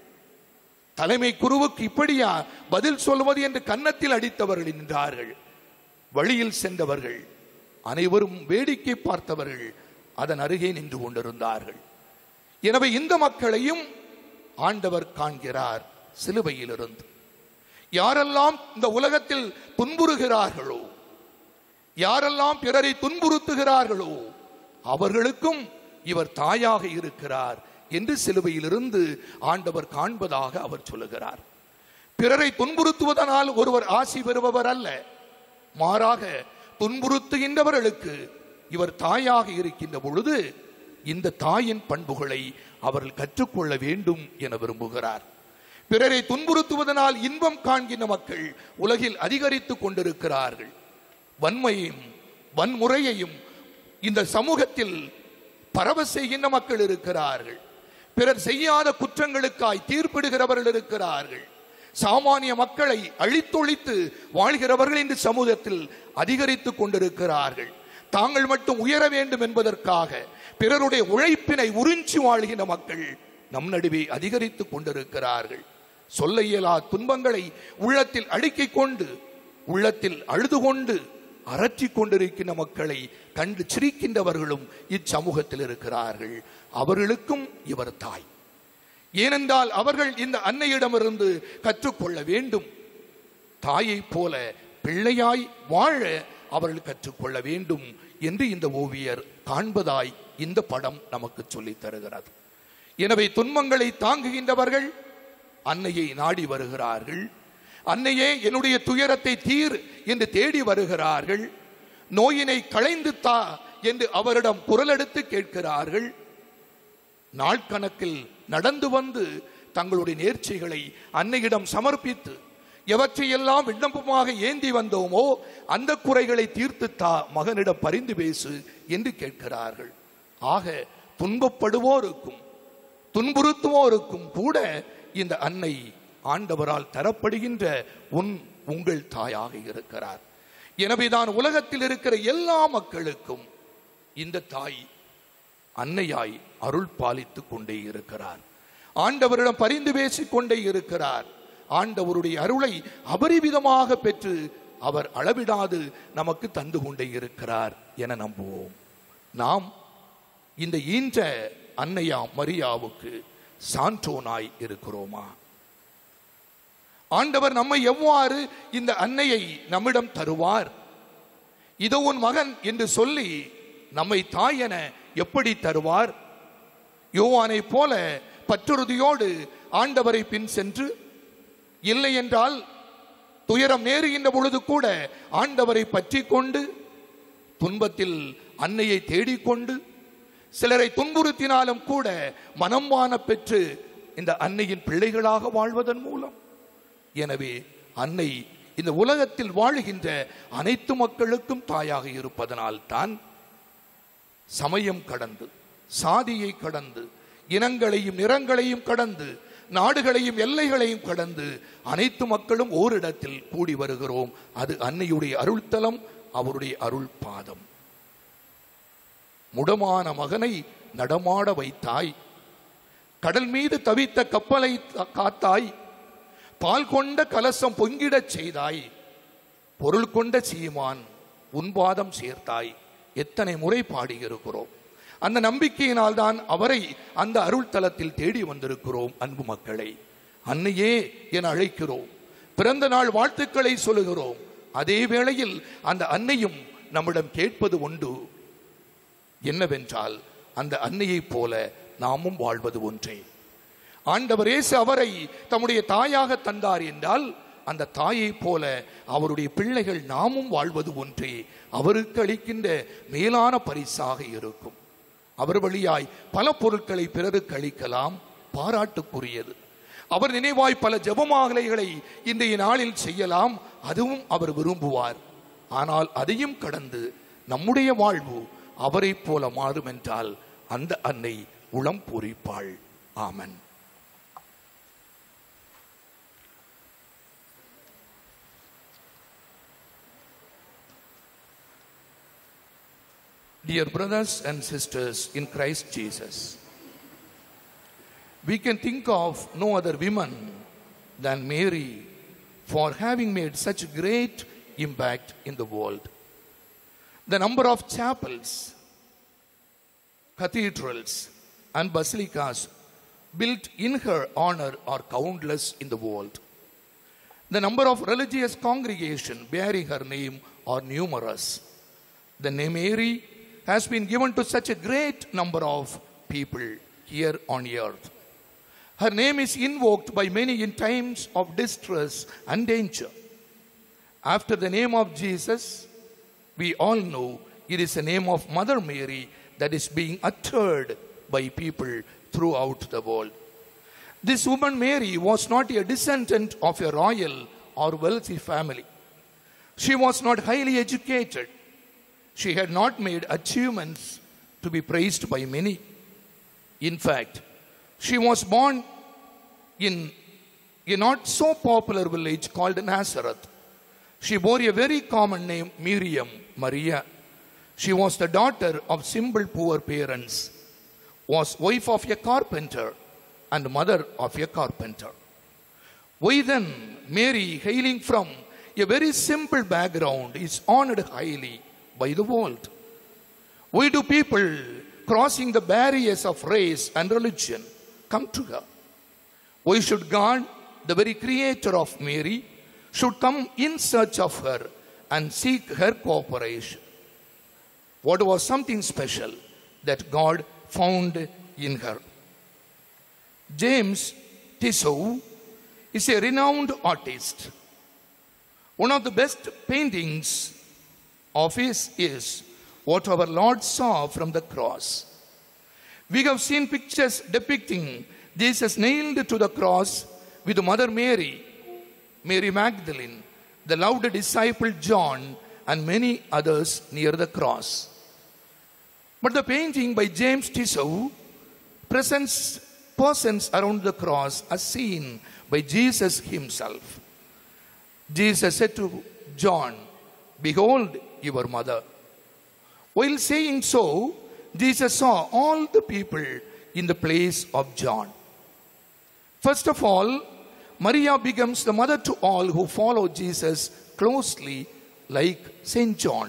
தலைமை குருவுக்கு இப்படியா பதில் சொல்வது என்று கன்னத்தில் அடித்தவர்கள் நின்றார்கள் வழியில் சென்றவர்கள் அனைவரும் வேடிக்கை பார்த்தவர்கள் அதன் அருகே நின்று கொண்டிருந்தார்கள் எனவே இந்த மக்களையும் ஆண்டவர் காண்கிறார் சிலுவையிலிருந்து யாரெல்லாம் இந்த உலகத்தில் துன்புறுகிறார்களோ யாரெல்லாம் பிறரை துன்புறுத்துகிறார்களோ அவர்களுக்கும் இவர் தாயாக இருக்கிறார் என்று சிலுவையிலிருந்து ஆண்டவர் காண்பதாக அவர் சொல்லுகிறார் பிறரை துன்புறுத்துவதனால் ஒருவர் ஆசி பெறுபவர் அல்ல மாறாக துன்புறுத்துகின்றவர்களுக்கு இவர் தாயாக இருக்கின்ற பொழுது இந்த தாயின் பண்புகளை அவர்கள் கற்றுக்கொள்ள வேண்டும் என விரும்புகிறார் பிறரை துன்புறுத்துவதனால் இன்பம் காண்கின்ற மக்கள் உலகில் அதிகரித்துக் கொண்டிருக்கிறார்கள் வன்மையையும் வன்முறையையும் இந்த சமூகத்தில் பரவ செய்கின்ற மக்கள் இருக்கிறார்கள் பிறர் செய்யாத குற்றங்களுக்காய் தீர்ப்பிடுகிறவர்கள் இருக்கிறார்கள் சாமானிய மக்களை அழித்தொழித்து வாழ்கிறவர்கள் இந்த சமூகத்தில் அதிகரித்துக் கொண்டிருக்கிறார்கள் தாங்கள் மட்டும் உயர வேண்டும் என்பதற்காக பிறருடைய உழைப்பினை உறிஞ்சி வாழ்கின்ற மக்கள் நம் நடுவே அதிகரித்துக் கொண்டிருக்கிறார்கள் சொல்ல இயலா துன்பங்களை உள்ளத்தில் அடுக்கிக் கொண்டு உள்ளத்தில் அழுது கொண்டு அரற்றிக் கொண்டிருக்கின்ற மக்களை கண்டு சிரிக்கின்றவர்களும் இச்சமூகத்தில் இருக்கிறார்கள் அவர்களுக்கும் இவர் தாய் ஏனென்றால் அவர்கள் இந்த அன்னையிடமிருந்து கற்றுக்கொள்ள வேண்டும் தாயைப் போல பிள்ளையாய் வாழ அவர்கள் கற்றுக்கொள்ள வேண்டும் என்று இந்த ஓவியர் காண்பதாய் இந்த படம் நமக்கு சொல்லித் தருகிறது எனவே துன்பங்களை தாங்குகின்றவர்கள் அன்னையை நாடி வருகிறார்கள் அன்னையே என்னுடைய துயரத்தை தீர் என்று தேடி வருகிறார்கள் நோயினை களைந்து தா என்று அவரிடம் குரலெடுத்து கேட்கிறார்கள் நாட்கணக்கில் நடந்து வந்து தங்களுடைய நேர்ச்சிகளை அன்னையிடம் சமர்ப்பித்து எவற்றையெல்லாம் விண்ணப்பமாக ஏந்தி வந்தோமோ அந்த குறைகளை தீர்த்து தா மகனிடம் பரிந்து பேசு என்று கேட்கிறார்கள் ஆக துன்பப்படுவோருக்கும் துன்புறுத்துவோருக்கும் கூட இந்த அன்னை ஆண்டவரால் தரப்படுகின்ற உன் உங்கள் தாயாக இருக்கிறார் எனவேதான் உலகத்தில் இருக்கிற எல்லா மக்களுக்கும் இந்த தாய் அன்னையாய் அருள் பாலித்துக் கொண்டே இருக்கிறார் ஆண்டவரிடம் பரிந்து பேசிக் கொண்டே இருக்கிறார் ஆண்டவருடைய அருளை அபரிவிதமாக பெற்று அவர் அளவிடாது நமக்கு தந்து கொண்டே இருக்கிறார் என நம்புவோம் நாம் இந்த ஈன்ற அன்னையா மரியாவுக்கு சான்றோனாய் இருக்கிறோமா ஆண்டவர் நம்மை எவ்வாறு இந்த அன்னையை நம்மிடம் தருவார் இதோ உன் மகன் என்று சொல்லி நம்மை தாய் என எப்படி தருவார் யோவானை போல பற்றுறுதியோடு ஆண்டவரை பின் சென்று இல்லை என்றால் துயரம் நேருகின்ற பொழுது கூட ஆண்டவரை பற்றி கொண்டு துன்பத்தில் அன்னையை தேடிக்கொண்டு சிலரை துன்புறுத்தினாலும் கூட மனம் வான பெற்று இந்த அன்னையின் பிள்ளைகளாக வாழ்வதன் மூலம் எனவே அன்னை இந்த உலகத்தில் வாழுகின்ற அனைத்து மக்களுக்கும் தாயாக இருப்பதனால் தான் சமயம் கடந்து சாதியை கடந்து இனங்களையும் நிறங்களையும் கடந்து நாடுகளையும் எல்லைகளையும் கடந்து அனைத்து மக்களும் ஓரிடத்தில் கூடி வருகிறோம் அது அன்னையுடைய அருள்தலம் அவருடைய அருள் பாதம் முடமான மகனை நடமாட வைத்தாய் கடல் மீது தவித்த கப்பலை காத்தாய் பால் கொண்ட கலசம் பொங்கிடச் செய்தாய் பொருள் கொண்ட சீமான் உன்பாதம் சேர்த்தாய் எத்தனை முறை பாடியிருக்கிறோம் அந்த நம்பிக்கையினால் தான் அவரை அந்த அருள் தலத்தில் தேடி வந்திருக்கிறோம் அன்பு மக்களை அன்னையே என அழைக்கிறோம் பிறந்த நாள் வாழ்த்துக்களை சொல்லுகிறோம் அதே வேளையில் அந்த அன்னையும் நம்மிடம் கேட்பது உண்டு என்னவென்றால் அந்த அன்னையைப் போல நாமும் வாழ்வது ஒன்றே ஆண்டவர் இயேசு அவரை தம்முடைய தாயாக தந்தார் என்றால் அந்த தாயைப் போல அவருடைய பிள்ளைகள் நாமும் வாழ்வது ஒன்றே அவருக்கு அளிக்கின்ற மேலான பரிசாக இருக்கும் அவர் வழியாய் பல பொருட்களை பிறருக்கு அளிக்கலாம் பாராட்டுக்குரியது அவர் நினைவாய் பல ஜெபமாகலைகளை இன்றைய நாளில் செய்யலாம் அதுவும் அவர் விரும்புவார் ஆனால் அதையும் கடந்து நம்முடைய வாழ்வு அவரைப் போல மாறும் என்றால் அந்த அன்னை உளம் பூரிப்பாள் ஆமன் Dear brothers and sisters in Christ Jesus, we can think of no other woman than Mary for having made such great impact in the world. The number of chapels, cathedrals, and basilicas built in her honor are countless in the world. The number of religious congregations bearing her name are numerous. The name Mary has been given to such a great number of people here on earth. Her name is invoked by many in times of distress and danger. After the name of Jesus, we all know it is the name of Mother Mary that is being uttered by people throughout the world. This woman Mary was not a descendant of a royal or wealthy family. She was not highly educated. She had not made achievements to be praised by many. In fact, she was born in a not so popular village called Nazareth. She bore a very common name, Miriam, Maria. She was the daughter of simple poor parents, was wife of a carpenter, and mother of a carpenter. Why then, Mary, hailing from a very simple background, is honored highly by the world? Why do people crossing the barriers of race and religion come to her? Why should God, the very creator of Mary, should come in search of her and seek her cooperation? What was something special that God found in her? James Tissot is a renowned artist. One of the best paintings of his is what our Lord saw from the cross. We have seen pictures depicting Jesus nailed to the cross with Mother Mary, Mary Magdalene, the loved disciple John, and many others near the cross. But the painting by James Tissot presents persons around the cross as seen by Jesus himself. Jesus said to John, Behold your mother. While saying so, Jesus saw all the people in the place of John. First of all, Maria becomes the mother to all who follow Jesus closely, like Saint John.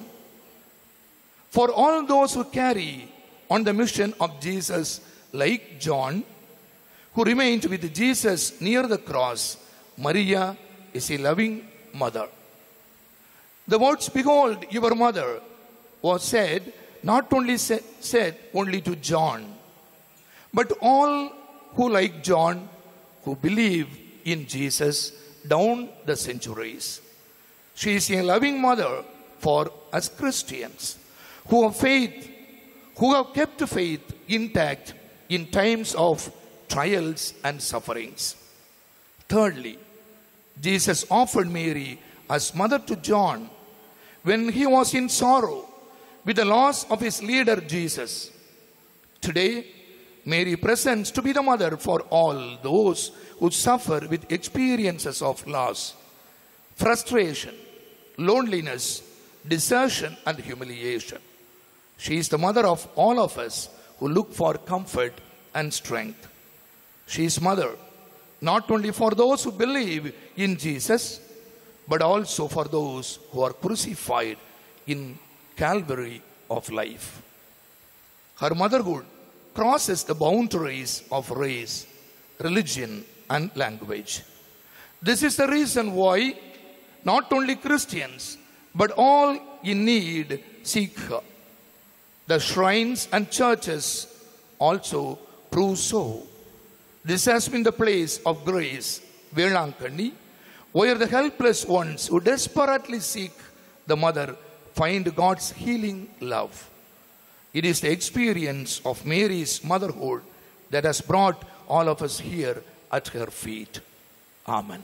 For all those who carry on the mission of Jesus, like John, who remained with Jesus near the cross, Maria is a loving mother. The words, Behold your mother, was said not only sa- said only to John, but all who, like John, who believe in Jesus down the centuries. She is a loving mother for us Christians who have faith, who have kept faith intact in times of trials and sufferings. Thirdly, Jesus offered Mary as mother to John when he was in sorrow with the loss of his leader Jesus. Today, Mary presents to be the mother for all those who suffer with experiences of loss, frustration, loneliness, desertion, and humiliation. She is the mother of all of us who look for comfort and strength. She is mother not only for those who believe in Jesus, but also for those who are crucified in Calvary of life. Her motherhood crosses the boundaries of race, religion, and language. This is the reason why not only Christians, but all in need seek her. The shrines and churches also proves so. This has been the place of grace, Velankani, where the helpless ones who desperately seek the mother find God's healing love. It is the experience of Mary's motherhood that has brought all of us here at her feet. Amen.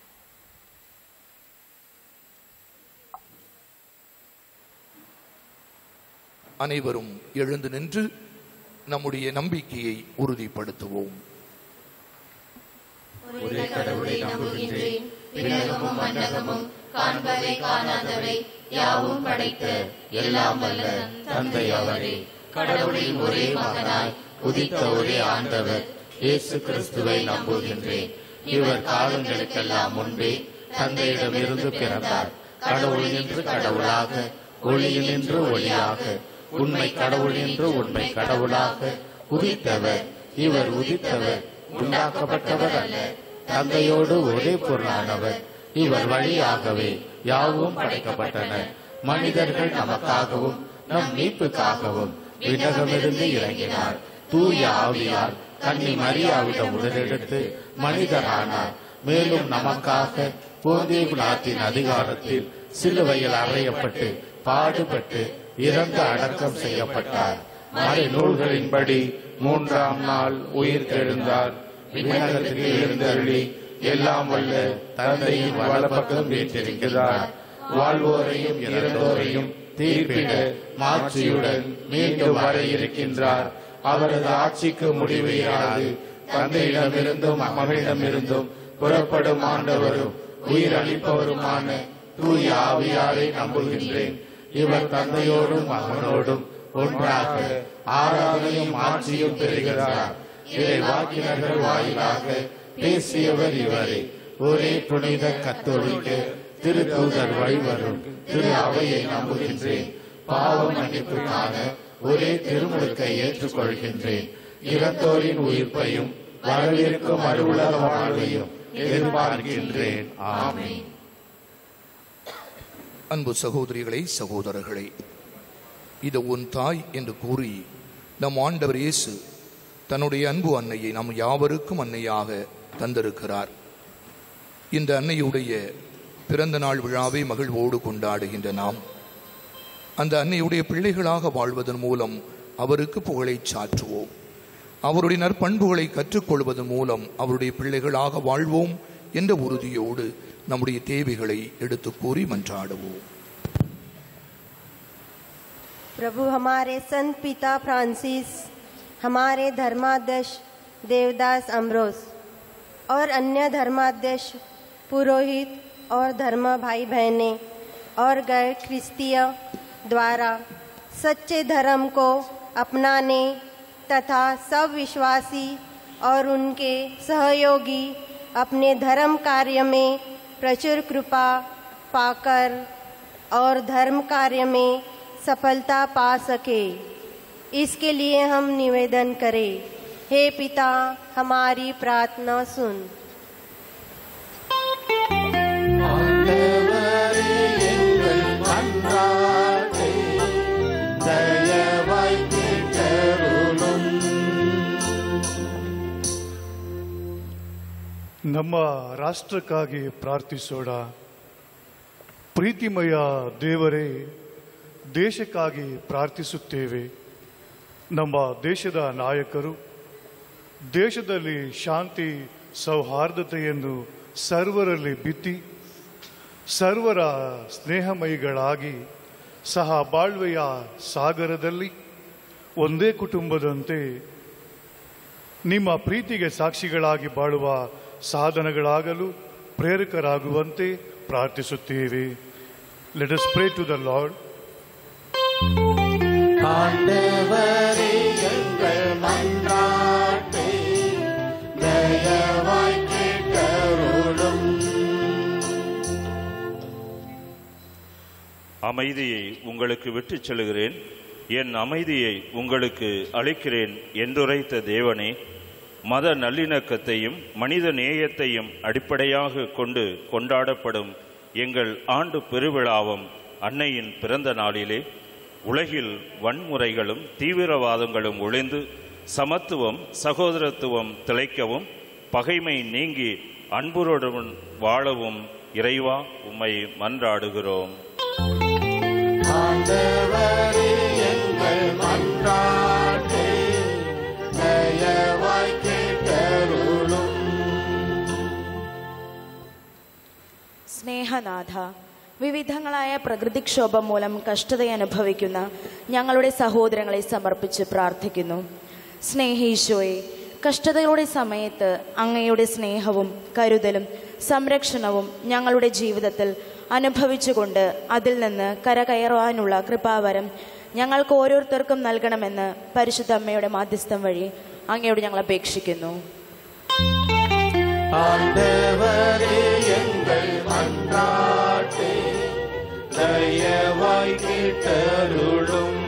அனைவரும் எழுந்து நின்று நம்முடைய நம்பிக்கையை உறுதிப்படுத்துவோம் ஒரே கடவுளை நம்புகின்றேன் விண்ணகமும் மன்னகமும் காண்பவை காணாதவை யாவும் படைத்த எல்லாம் வல்ல தந்தை அவரே கடவுளின் ஒரே மகனாய் உதித்த ஒரே ஆண்டவர் இயேசு கிறிஸ்துவை நம்புகின்றேன் இவர் காலங்களுக்கெல்லாம் முன்பே தந்தையிடமிருந்து பிறந்தார் கடவுள் என்று கடவுளாக ஒளியில் என்று ஒளியாக உண்மை கடவுள் என்று உண்மை கடவுளாக உதித்தவர் இவர் உதித்தவர் உண்டாக்கப்பட்டவர் அல்ல தந்தையோடு ஒரே பொருளானவர் இவர் வழியாகவே யாவும் படைக்கப்பட்டன மனிதர்கள் நமக்காகவும் நம் மீட்புக்காகவும் விண்ணகமிருந்து இறங்கினார் தூய ஆவியார் கன்னி மரியாவிடம் உடனெடுத்து மனிதரானார் மேலும் நமக்காக போந்திய குலாத்தின் அதிகாரத்தில் சிலுவையில் அறையப்பட்டு பாடுபட்டு இறந்து அடக்கம் செய்யப்பட்டார் மறை நூல்களின்படி மூன்றாம் நாள் உயிர் தெழுந்தார் விண்ணகத்திற்கு எழுந்தருளி எல்லாம் வல்ல தந்தையின் வலப்பக்கம் வீற்றிருக்கிறார் வாழ்வோரையும் இறந்தோரையும் தீர்ப்பிட மாட்சியுடன் மீண்டும் வர இருக்கின்றார் அவரது ஆட்சிக்கு முடிவு இராது தந்தையிடமிருந்தும் மகனிடமிருந்தும் புறப்படும் ஆண்டவரும் உயிர் அளிப்பவருமான தூய ஆவியாரை நம்புகின்றேன் இவர் தந்தையோடும் மகனோடும் ஒன்றாக ஆராதனையும் ஆட்சியும் பெறுகிறார் இதை வாக்கினர்கள் வாயிலாக பேசியவர் இவரே ஒரே புனித கத்தோலிக்க திருத்தூதர் வழிவரும் திரு அவையை நம்புகின்றேன் பாவ மன்னிப்புக்கான ஒரே திருமுழுக்கை ஏற்றுக்கொள்கின்றேன் இறந்தோரின் உயிர்ப்பையும் வரவிருக்கும் அருவுலக வாழ்வையும் எதிர்பார்க்கின்றேன் ஆமென் அன்பு சகோதரிகளே சகோதரர்களே இது உன் தாய் என்று கூறி நம் ஆண்டவர் இயேசு தன்னுடைய அன்பு அன்னையை நம் யாவருக்கும் அன்னையாக தந்திருக்கிறார் இந்த அன்னையுடைய பிறந்த நாள் விழாவை மகிழ்வோடு கொண்டாடுகின்ற நாம் அந்த அன்னையுடைய பிள்ளைகளாக வாழ்வதன் மூலம் அவருக்கு புகழைச் சாற்றுவோம் அவருடைய நற்பண்புகளை கற்றுக்கொள்வதன் மூலம் அவருடைய பிள்ளைகளாக வாழ்வோம் என்ற உறுதியோடு நம்முடைய தேவைகளை எடுத்து கூறி மன்றாடுவோம் प्रभु हमारे संत पिता फ्रांसिस हमारे धर्माध्यक्ष देवदास अमरोस और अन्य धर्माध्यक्ष पुरोहित और धर्म भाई बहनें और गैर ख्रिस्तीय द्वारा सच्चे धर्म को अपनाने तथा सब विश्वासी और उनके सहयोगी अपने धर्म कार्य में प्रचुर कृपा पाकर और धर्म कार्य में सफलता पा सके इसके लिए हम निवेदन करें हे पिता हमारी प्रार्थना सुन ದಯವಾಯ್ ಕೇಳರುಳುಂ ನಮ್ಮ ರಾಷ್ಟ್ರಕ್ಕಾಗಿ ಪ್ರಾರ್ಥಿಸೋಣ ಪ್ರೀತಿಮಯ ದೇವರೇ ದೇಶಕ್ಕಾಗಿ ಪ್ರಾರ್ಥಿಸುತ್ತೇವೆ ನಮ್ಮ ದೇಶದ ನಾಯಕರು ದೇಶದಲ್ಲಿ ಶಾಂತಿ ಸೌಹಾರ್ದತೆಯನ್ನು ಸರ್ವರಲ್ಲಿ ಬಿತ್ತಿ ಸರ್ವರ ಸ್ನೇಹಮಯಿಗಳಾಗಿ ಸಹ ಬಾಳ್ವೆಯ ಸಾಗರದಲ್ಲಿ ಒಂದೇ ಕುಟುಂಬದಂತೆ ನಿಮ್ಮ ಪ್ರೀತಿಗೆ ಸಾಕ್ಷಿಗಳಾಗಿ ಬಾಳುವ ಸಾಧನಗಳಾಗಲು ಪ್ರೇರಕರಾಗುವಂತೆ ಪ್ರಾರ್ಥಿಸುತ್ತೇವೆ let us pray to the Lord. ஆண்டவரே எங்கள் மன்றாட்டை தயவாய் கேட்டருளும் அமைதியை உங்களுக்கு விட்டுச் செல்கிறேன் என் அமைதியை உங்களுக்கு அளிக்கிறேன் என்றுரைத்த தேவனே மத நல்லிணக்கத்தையும் மனித நேயத்தையும் அடிப்படையாக கொண்டு கொண்டாடப்படும் எங்கள் ஆண்டு பெருவிழாவும் அன்னையின் பிறந்த நாளிலே உலகில் வன்முறைகளும் தீவிரவாதங்களும் ஒளிந்து சமத்துவம் சகோதரத்துவம் திளைக்கவும் பகைமை நீங்கி அன்புடன் வாழவும் இறைவா உம்மை மன்றாடுகிறோம் ஆண்டவரே எங்கள் மன்றாட்டை தயவாய் கேட்டருளும் സ്നേഹനാഥ വിവിധങ്ങളായ പ്രകൃതിക്ഷോഭം മൂലം കഷ്ടത അനുഭവിക്കുന്ന ഞങ്ങളുടെ സഹോദരങ്ങളെ സമർപ്പിച്ച് പ്രാർത്ഥിക്കുന്നു സ്നേഹീശോയെ കഷ്ടതയുടെ സമയത്ത് അങ്ങയുടെ സ്നേഹവും കരുതലും സംരക്ഷണവും ഞങ്ങളുടെ ജീവിതത്തിൽ അനുഭവിച്ചുകൊണ്ട് അതിൽ നിന്ന് കരകയറുവാനുള്ള കൃപാവരം ഞങ്ങൾക്ക് ഓരോരുത്തർക്കും നൽകണമെന്ന് പരിശുദ്ധ അമ്മയുടെ മാധ്യസ്ഥം വഴി അങ്ങയോട് ഞങ്ങൾ അപേക്ഷിക്കുന്നു ஆண்டவரே எங்கள் மன்றாட்டை தயவாய் கேட்டருளும்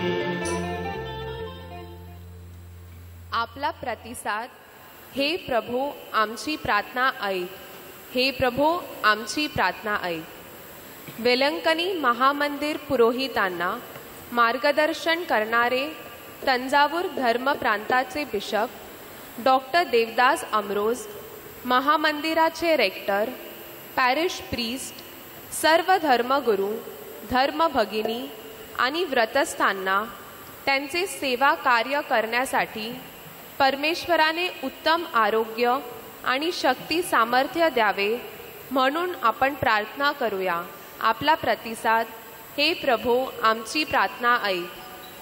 आपला प्रतिसाद हे प्रभू आमची प्रार्थना ऐक हे प्रभू आमची प्रार्थना ऐक वेलंकनी महामंदिर पुरोहितांना मार्गदर्शन करणारे तंजावूर धर्म प्रांताचे बिशप डॉक्टर देवदास अमरोज महामंदिराचे रेक्टर पॅरिश प्रीस्ट सर्व धर्मगुरू धर्मभगिनी आणि व्रतस्थांना त्यांचे सेवा कार्य करण्यासाठी परमेश्वराने उत्तम आरोग्य आणि शक्ती सामर्थ्य द्यावे म्हणून आपण प्रार्थना करूया आपला प्रतिसाद हे प्रभू आमची प्रार्थना ऐक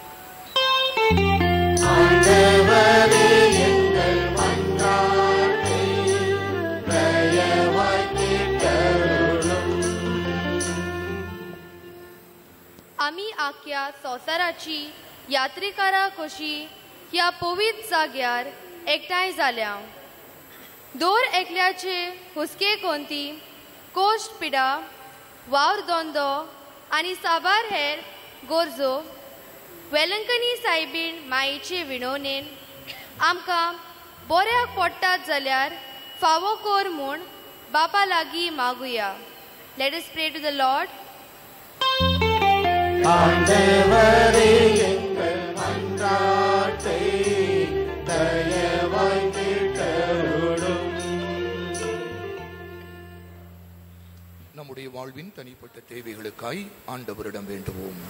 ஆண்டவரே எங்கள் மன்றாட்டை தயவாய் கேட்டருளும் आम्ही आख्या संवसाराची यात्रेकारां कशी ह्या पवित्र जाग्यार एकठांय जाल्या दोर एकल्याचे हुस्के कोंती कोश्ट पिडा वावर दोंदो आनी साबार हेर गोरजो वेलंकनी सायबीण मायेचे विणवणेन आमकां बऱ्याक पडटात जाल्यार फावो कोर म्हूण बापा लागीं मागुया let us pray to the lord ஆண்டவரே எங்கள் மன்றாட்டை தயவாய் கேட்டருளும் நம்முடைய வாழ்வின் தனிப்பட்ட தேவைகளுக்காய் ஆண்டவரிடம் வேண்டுவோம்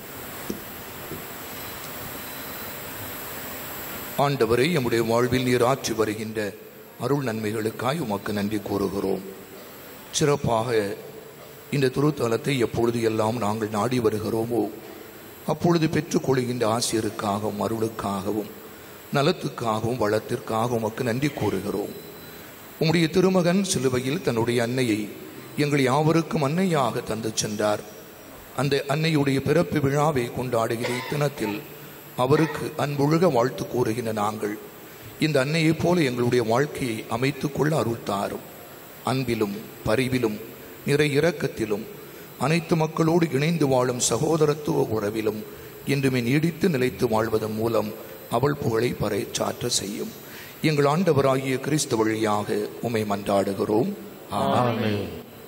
ஆண்டவரை எம்முடைய வாழ்வில் நீர் ஆற்றி வருகின்ற அருள் நன்மைகளுக்காய் உமக்கு நன்றி கூறுகிறோம் சிறப்பாக இந்த திருத்தலத்தை எப்பொழுது எல்லாம் நாங்கள் நாடி வருகிறோமோ அப்பொழுது பெற்றுக்கொள்கின்ற ஆசிரியருக்காகவும் அருளுக்காகவும் நலத்துக்காகவும் வளத்திற்காகவும் உமக்கு நன்றி கூறுகிறோம் உம்முடைய திருமகன் சிலுவையில் தன்னுடைய அன்னையை எங்கள் யாவருக்கும் அன்னையாக தந்து சென்றார் அந்த அன்னையுடைய பிறப்பு விழாவை கொண்டாடுகிற இத்தினத்தில் அவருக்கு அன்பொழுக வாழ்த்து கூறுகின்ற நாங்கள் இந்த அன்னையைப் போல எங்களுடைய வாழ்க்கையை அமைத்துக் கொள்ள அருள் தாரும் அன்பிலும் பரிவிலும் நிறை இரக்கத்திலும் அனைத்து மக்களோடு இணைந்து வாழும் சகோதரத்துவ உறவிலும் என்றுமே நீடித்து நிலைத்து வாழ்வதன் மூலம் அவள் புகழை பறைச்சாற்ற செய்யும் எங்கள் ஆண்டவராகிய கிறிஸ்து வழியாக உமை மன்றாடுகிறோம் ஆமென்.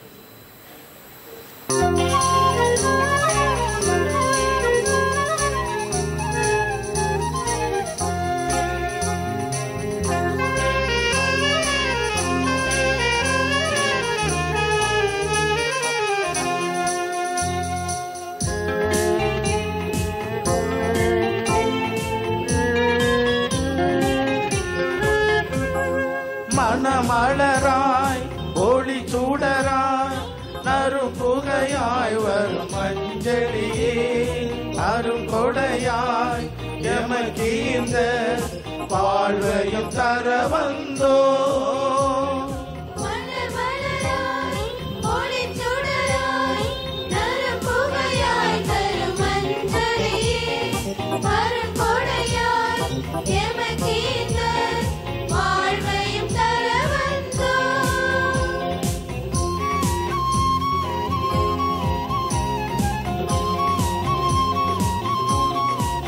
மணமலராய் ஒளி சூடராய் நரும் புகையாய் வரும் மஞ்சளியே அரும் கொடையாய் எமக்கீந்த வாழ்வையும் தர வந்தோ வாழ்வையும் தர வந்தோம்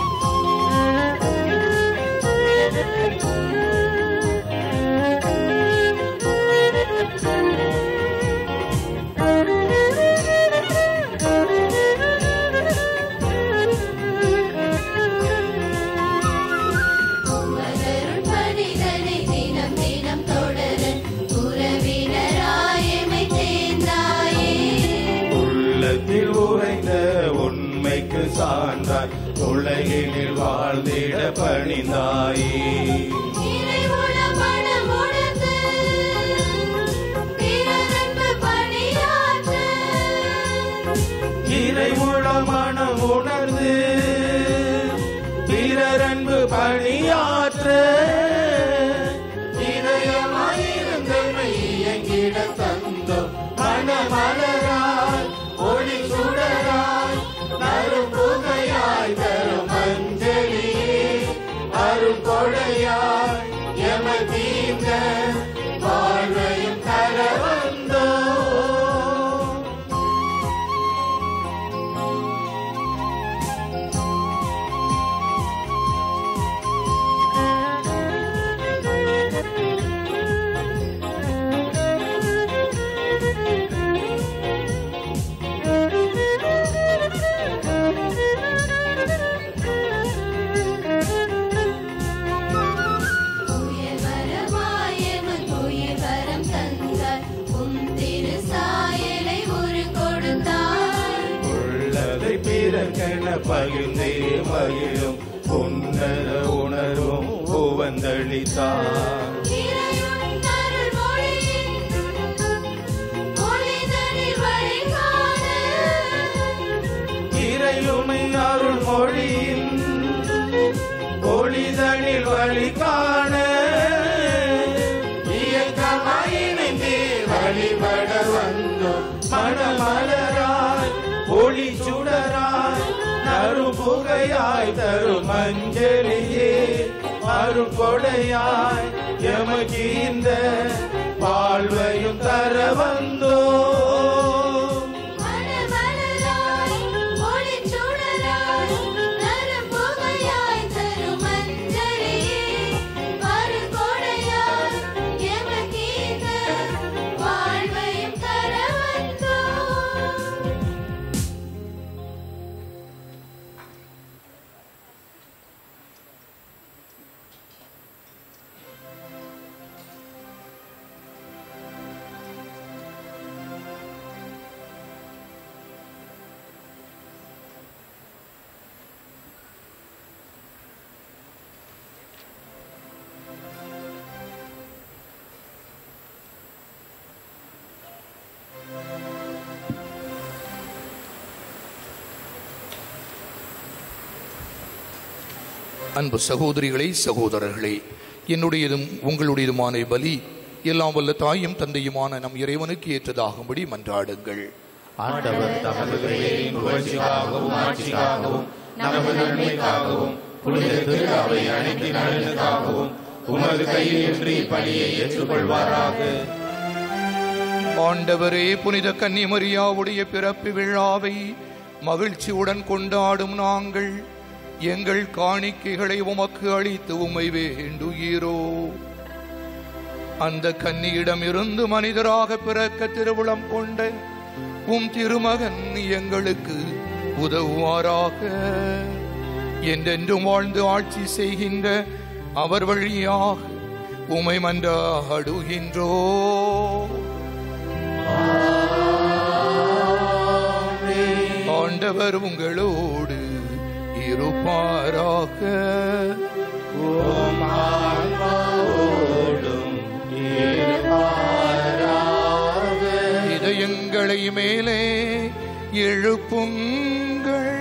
ஆண்டவரே தந்தாய் உலகினில் வாழ்ந்திட பணிந்தாயே நிறைவுள்ள மனமுணர்ந்து பிறரன்பு பணியாற்ற இறைமுழ மனம் உணர்ந்து பிறரன்பு பணியாற்ற இதயமாயிருந்தமை இயங்கிட தந்தோம் மனமலராய் ஒளி சுடராய் நறும்புகையாய் தரும் அஞ்சலியே அருள் கொடையாய் எமதீந்த வாழ்வையும் தர வந்தோம் உயர் வரமாயவன் உயிர் வரம் தந்தார் உம் திரு சாயலை ஒரு கொடுத்தார் உள்ளதை பிறக்கென பகிர்ந்தே மகிழும் உன்னத உணர்வும் புவந்தளித்தார் இறைவன் அருள் மொழியின் ஒளிதனில் வழிகாண இறையுமை அருள் மொழியின் ஒளிதனில் வழி காண இயக்கமாயினைந்தே வழிபட வந்தோம் மனமலராய் ஒளி சுடராய் நறுபுகையாய் தரும் அஞ்சலியே அருள்கொடையாய் எமக்கு இந்த வாழ்வையும் தர வந்தோம் மனமலராய் ஒளிச்சுடராய் நறும்புகையாய் தரும் அஞ்சலியே அருள்கொடையாய் எமக்கீந்த வாழ்வையும் தர வந்தோம் அன்பு சகோதரிகளே சகோதரர்களே என்னுடையதும் உங்களுடையதுமான பலி எல்லாம் வல்ல தாயும் தந்தையுமான நம் இறைவனுக்கு ஏற்றதாகும்படி மன்றாடுங்கள் ஆண்டவர் தமது பெயரின் புகழ்ச்சிக்காகவும் ஆட்சிக்காகவும் நமது நன்மைக்காகவும் புனித திரு அவை அனைத்து நலனுக்காகவும் உமது கையில் என்று இப்பணியை ஏற்றுக்கொள்வாராக ஆண்டவரே புனித கன்னிமரியாவுடைய பிறப்பு விழாவை மகிழ்ச்சியுடன் கொண்டாடும் நாங்கள் எங்கள் காணிக்கைகளை உமக்கு அளித்து உமை வேண்டுகிறோ அந்த கன்னியிடமிருந்து மனிதராக பிறக்க திருவுளம் கொண்ட உம் திருமகன் எங்களுக்கு உதவுவாராக என்றென்றும் வாழ்ந்து ஆட்சி செய்கின்ற அவர் வழியாக உமை மன்றாடுகின்றோ ஆண்டவர் உங்களோடு இருப்பாராக இதயங்களை மேலே எழுப்புங்கள்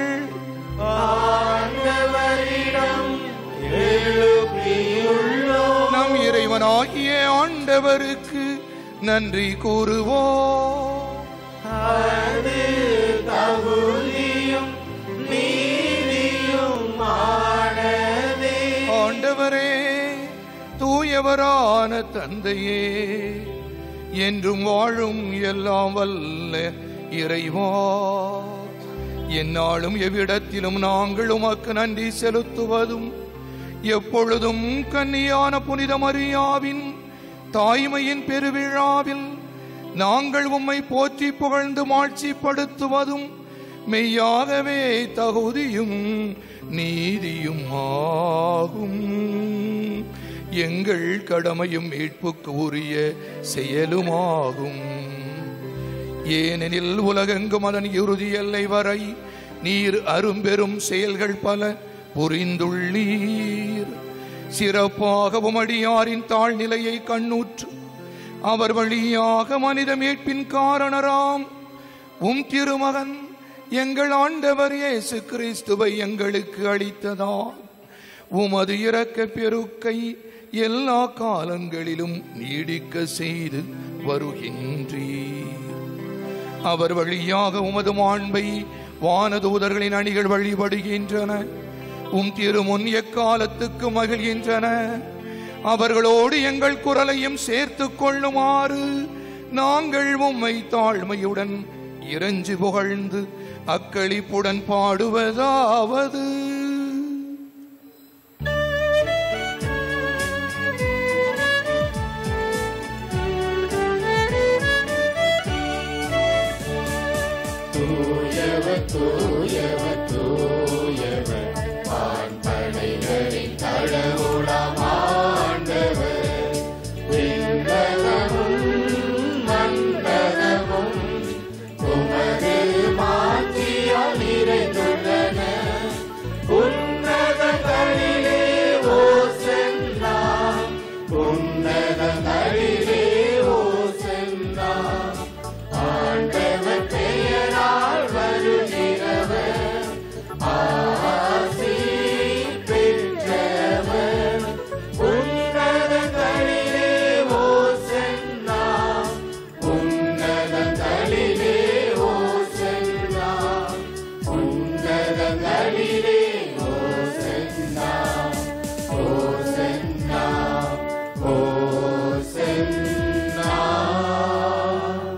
ஆண்டவரிடம் எழுப்பியுள்ளோம் நம் இறைவனாகிய ஆண்டவருக்கு நன்றி கூறுவோம் அது தகுதியும் நீதியும் ஆனதே ஆண்டவரே தூயவரான தந்தையே என்றும் வாழும் எல்லாம் வல்ல இறைவா என்னாலும் எவ்விடத்திலும் நாங்கள் உமக்கு நன்றி செலுத்துவதும் எப்பொழுதும் கன்னியான புனித மரியாவின் தாய்மையின் பெருவிழாவில் நாங்கள் உம்மை போற்றி புகழ்ந்து மாட்சிப்படுத்துவதும் மெய்யாகவே தகுதியும் நீதியும் ஆகும் எங்கள் கடமையும் மீட்புக்கு உரிய செயலுமாகும் ஏனெனில் உலகெங்கும் அதன் இறுதி எல்லை வரை நீர் அரும்பெரும் செயல்கள் பல புரிந்துள்ளீர் சிறப்பாகவும் அடியாரின் தாழ்நிலையை கண்ணுற்று அவர் வழியாக மனித மீட்பின் காரணராம் உம் திருமகன் எங்கள் ஆண்டவர் இயேசு கிறிஸ்துவை எங்களுக்கு அளித்ததால் உமது இரக்க பெருக்கை எல்லா காலங்களிலும் நீடிக்க செய்து வருகின்றீர் அவர் வழியாக உமது மாண்பை வானதூதர்களின் அணிகள் வழிபடுகின்றன உம் திருமுன் எக்காலத்துக்கு மகிழ்கின்றன அவர்களோடு எங்கள் குரலையும் சேர்த்துக் கொள்ளுமாறு நாங்கள் உம்மை தாழ்மையுடன் இறைஞ்சு புகழ்ந்து அக்களிப்புடன் பாடுவதாவது தூயவர் தூயவர் தூயவர் வான்படைகளின் கடவுளாம் ஆண்டவர் விண்ணகமும் மண்டலமும் உமது மாட்சியால் நிறைந்துள்ளன உன்னதங்களிலே ஓசன்னா உன்னதங்களிலே ஓசன்னா ஆண்டவர் பெயரால் வருகிறவர் ஆசி பெற்றவர் உன்னதங்களிலே ஓசன்னா உன்னதங்களிலே ஓசன்னா உன்னதங்களிலே ஓசன்னா ஓசன்னா ஓசன்னா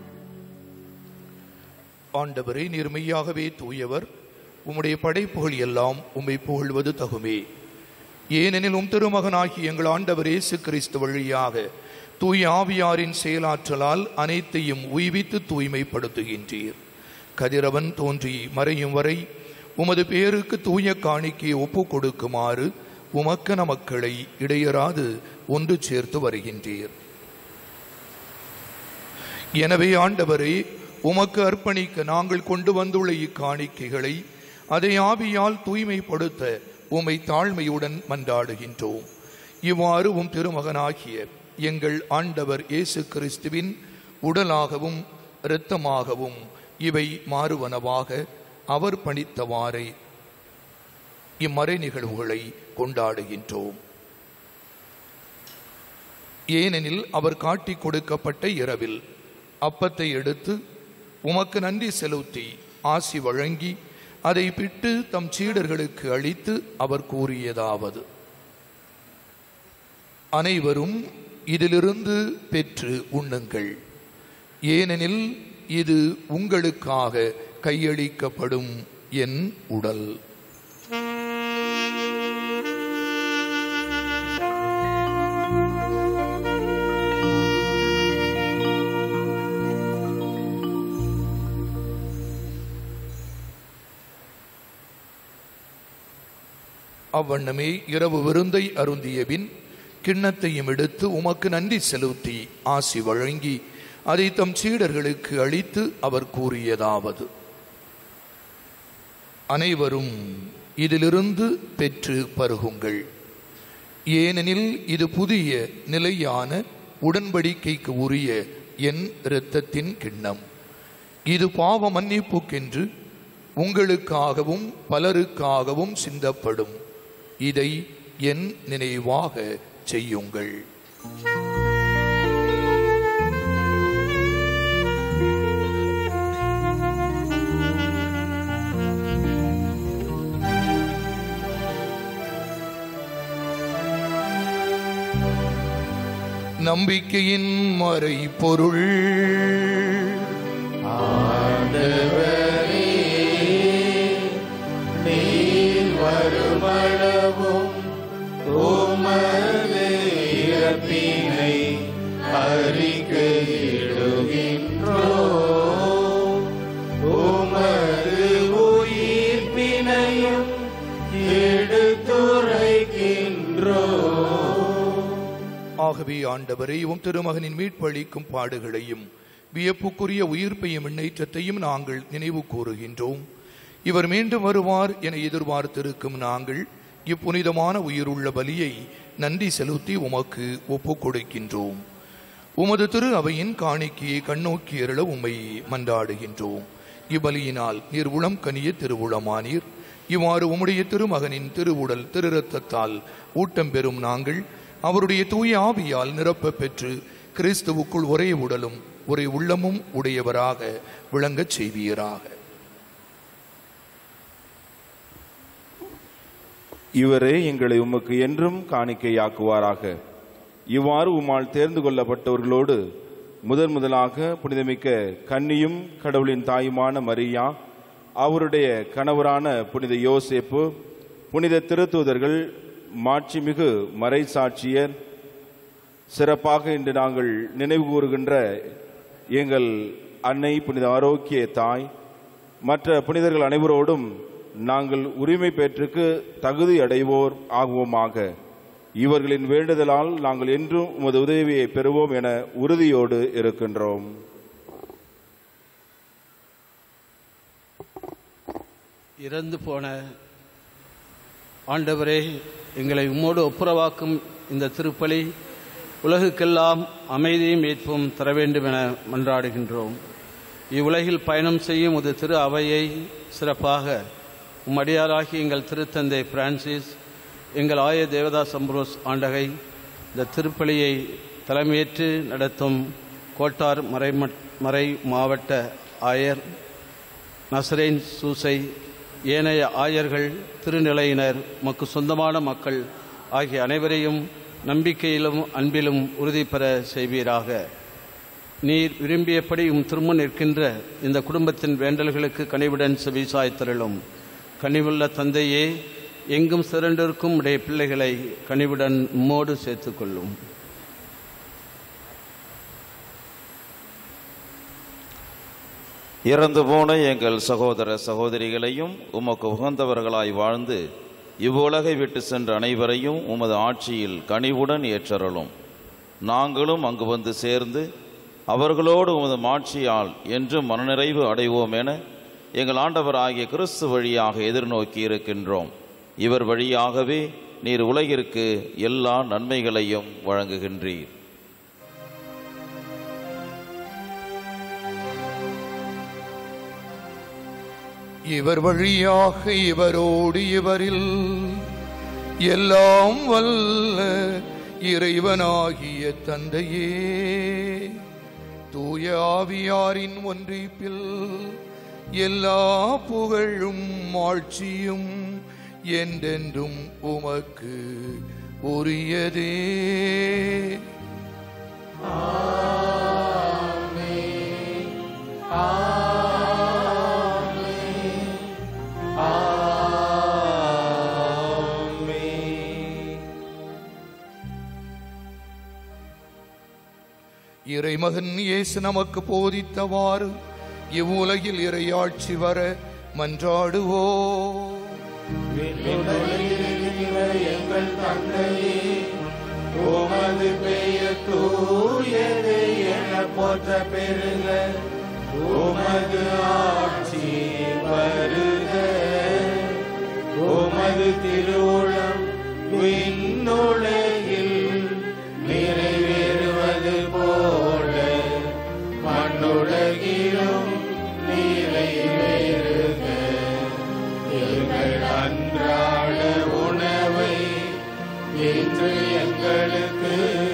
ஆண்டவரே நீர் மெய்யாகவே தூயவர் உம்முடைய படைப்புகள் எல்லாம் உம்மை புகழ்வது தகுமே ஏனெனில் உம் திருமகனாகி எங்கள் ஆண்டவர் இயேசு கிறிஸ்து வழியாக தூய ஆவியாரின் செயலாற்றலால் அனைத்தையும் உய்வித்து தூய்மைப்படுத்துகின்றீர் கதிரவன் தோன்றி மறையும் வரை உமது பேருக்கு தூய காணிக்கையை ஒப்புக் கொடுக்குமாறு உமக்கன மக்களை இடையராது ஒன்று சேர்த்து வருகின்றீர் எனவே ஆண்டவரே உமக்கு அர்ப்பணிக்க நாங்கள் கொண்டு வந்துள்ள இக்காணிக்கைகளை அதை ஆவியால் தூய்மைப்படுத்த உம்மை தாழ்மையுடன் மன்றாடுகின்றோம் இவ்வாறு உம் திருமகனாகிய எங்கள் ஆண்டவர் இயேசு கிறிஸ்துவின் உடலாகவும் இரத்தமாகவும் இவை மாறுவனவாக அவர் பணித்தவாறே இம்மறை நிகழ்வுகளை கொண்டாடுகின்றோம் ஏனெனில் அவர் காட்டிக் கொடுக்கப்பட்ட இரவில் அப்பத்தை எடுத்து உமக்கு நன்றி செலுத்தி ஆசி வழங்கி அதை பிட்டு தம் சீடர்களுக்கு அளித்து அவர் கூறியதாவது அனைவரும் இதிலிருந்து பெற்று உண்ணுங்கள் ஏனெனில் இது உங்களுக்காக கையளிக்கப்படும் என் உடல் அவ்வண்ணமே இரவு விருந்தை அருந்தியபின் கிண்ணத்தையும் எடுத்து உமக்கு நன்றி செலுத்தி ஆசி வழங்கி அதை தம் சீடர்களுக்கு அளித்து அவர் கூறியதாவது அனைவரும் இதிலிருந்து பெற்று பருகுங்கள் ஏனெனில் இது புதிய நிலையான உடன்படிக்கைக்கு உரிய என் இரத்தத்தின் கிண்ணம் இது பாவ மன்னிப்புக்கென்று உங்களுக்காகவும் பலருக்காகவும் சிந்தப்படும் இதை என் நினைவாக செய்யுங்கள் நம்பிக்கையின் மறை பொருள் ஆண்டவரே நீர் வருமளவும் உமது இறப்பினை அறிக்கையிடுகின்றோ உமது உயிர்ப்பினையும் எடுத்துரைக்கின்றோ ஆகவே ஆண்டவரே உம் திருமகனின் மீட்பளிக்கும் பாடுகளையும் வியப்புக்குரிய உயிர்ப்பையும் முன்னேற்றத்தையும் நாங்கள் நினைவு கூறுகின்றோம் இவர் மீண்டும் வருவார் என எதிர்பார்த்திருக்கும் நாங்கள் இப்புனிதமான உயிருள்ள பலியை நன்றி செலுத்தி உமக்கு ஒப்புக் கொடுக்கின்றோம் உமது திரு அவையின் காணிக்கையை கண்ணோக்கி அருள உம்மை மன்றாடுகின்றோம் இவ்வலியினால் நீர் உளம் கனிய திருவுளமானீர் இவ்வாறு உம்முடைய திருமகனின் திருவுடல் திருரத்தத்தால் ஊட்டம் பெறும் நாங்கள் அவருடைய தூய ஆவியால் நிரப்பப் பெற்று கிறிஸ்துவுக்குள் ஒரே உடலும் ஒரே உள்ளமும் உடையவராக விளங்கச் செய்வீராக இவரே எங்களை உமக்கு என்றும் காணிக்கையாக்குவாராக இவ்வாறு உம்மால் தேர்ந்து கொள்ளப்பட்டவர்களோடு முதன் முதலாக புனிதமிக்க கன்னியும் கடவுளின் தாயுமான மரியா அவருடைய கணவரான புனித யோசேப்பு புனித திருத்தூதர்கள் மாட்சிமிகு மறைசாட்சியர் சிறப்பாக இன்று நாங்கள் நினைவு கூறுகின்ற எங்கள் அன்னை புனித ஆரோக்கிய தாய் மற்ற புனிதர்கள் அனைவரோடும் நாங்கள் உரிமை பெற்றுக்கு தகுதி அடைவோர் ஆகுவோமாக இவர்களின் வேண்டுதலால் நாங்கள் என்றும் உமது உதவியை பெறுவோம் என உறுதியோடு இருக்கின்றோம் இறந்து போன ஆண்டவரே எங்களை உம்மோடு ஒப்புரவாக்கும் இந்த திருப்பலி உலகுக்கெல்லாம் அமைதியும் மீட்பும் தர வேண்டும் என மன்றாடுகின்றோம் இவ்வுலகில் பயணம் செய்யும் ஒரு திரு அவையை சிறப்பாக உம்மடியாராகி எங்கள் திருத்தந்தை பிரான்சிஸ் எங்கள் ஆய தேவதாஸ் அம்ப்ரோஸ் ஆண்டகை இந்த திருப்பலியை தலைமையேற்று நடத்தும் கோட்டார் மறை மறை மாவட்ட ஆயர் நசரேன் சூசை ஏனைய ஆயர்கள் திருநிலையினர் மக்கு சொந்தமான மக்கள் ஆகிய அனைவரையும் நம்பிக்கையிலும் அன்பிலும் உறுதி பெற செய்வீராக நீர் விரும்பியபடி உம் திரும்ப நிற்கின்ற இந்த குடும்பத்தின் வேண்டல்களுக்கு கனிவுடன் செவிசாய்த்தருளும் கனிவுள்ள தந்தையே எங்கும் சிறண்டிருக்கும் உடைய பிள்ளைகளை கனிவுடன் உம்மோடு சேர்த்துக்கொள்ளும் இறந்து போன எங்கள் சகோதர சகோதரிகளையும் உமக்கு உகந்தவர்களாய் வாழ்ந்து இவ்வுலகை விட்டு சென்ற அனைவரையும் உமது ஆட்சியில் கனிவுடன் ஏற்றருளும் நாங்களும் அங்கு வந்து சேர்ந்து அவர்களோடு உமது மாட்சியால் என்றும் மனநிறைவு அடைவோம் என எங்கள் ஆண்டவராகிய கிறிஸ்து வழியாக எதிர்நோக்கி இருக்கின்றோம் இவர் வழியாகவே நீர் உலகிற்கு எல்லா நன்மைகளையும் வழங்குகின்றீர் இவர் வழியாக இவரோடு இவரில் எல்லாம் வல்ல இறைவனாகிய தந்தையே தூய ஆவியாரின் ஒன்றிப்பில் எல்லா புகழும் ஆட்சியும் என்றென்றும் உமக்கு உரியதே இறைமகன் இயேசு நமக்கு போதித்தவாறு இவ்வுலகில் இறையாட்சி வர மன்றாடுவோ எங்கள் தந்தையே உமது பெயர் தூயது என போற்ற பெருக உமது ஆட்சி வருக உமது திருவுளம் விண்ணுலகில் நிறைவேறுவது போல மண்ணுலகிலும் நிறைவேறுக எங்கள் அன்றாட உணவை இன்று எங்களுக்கு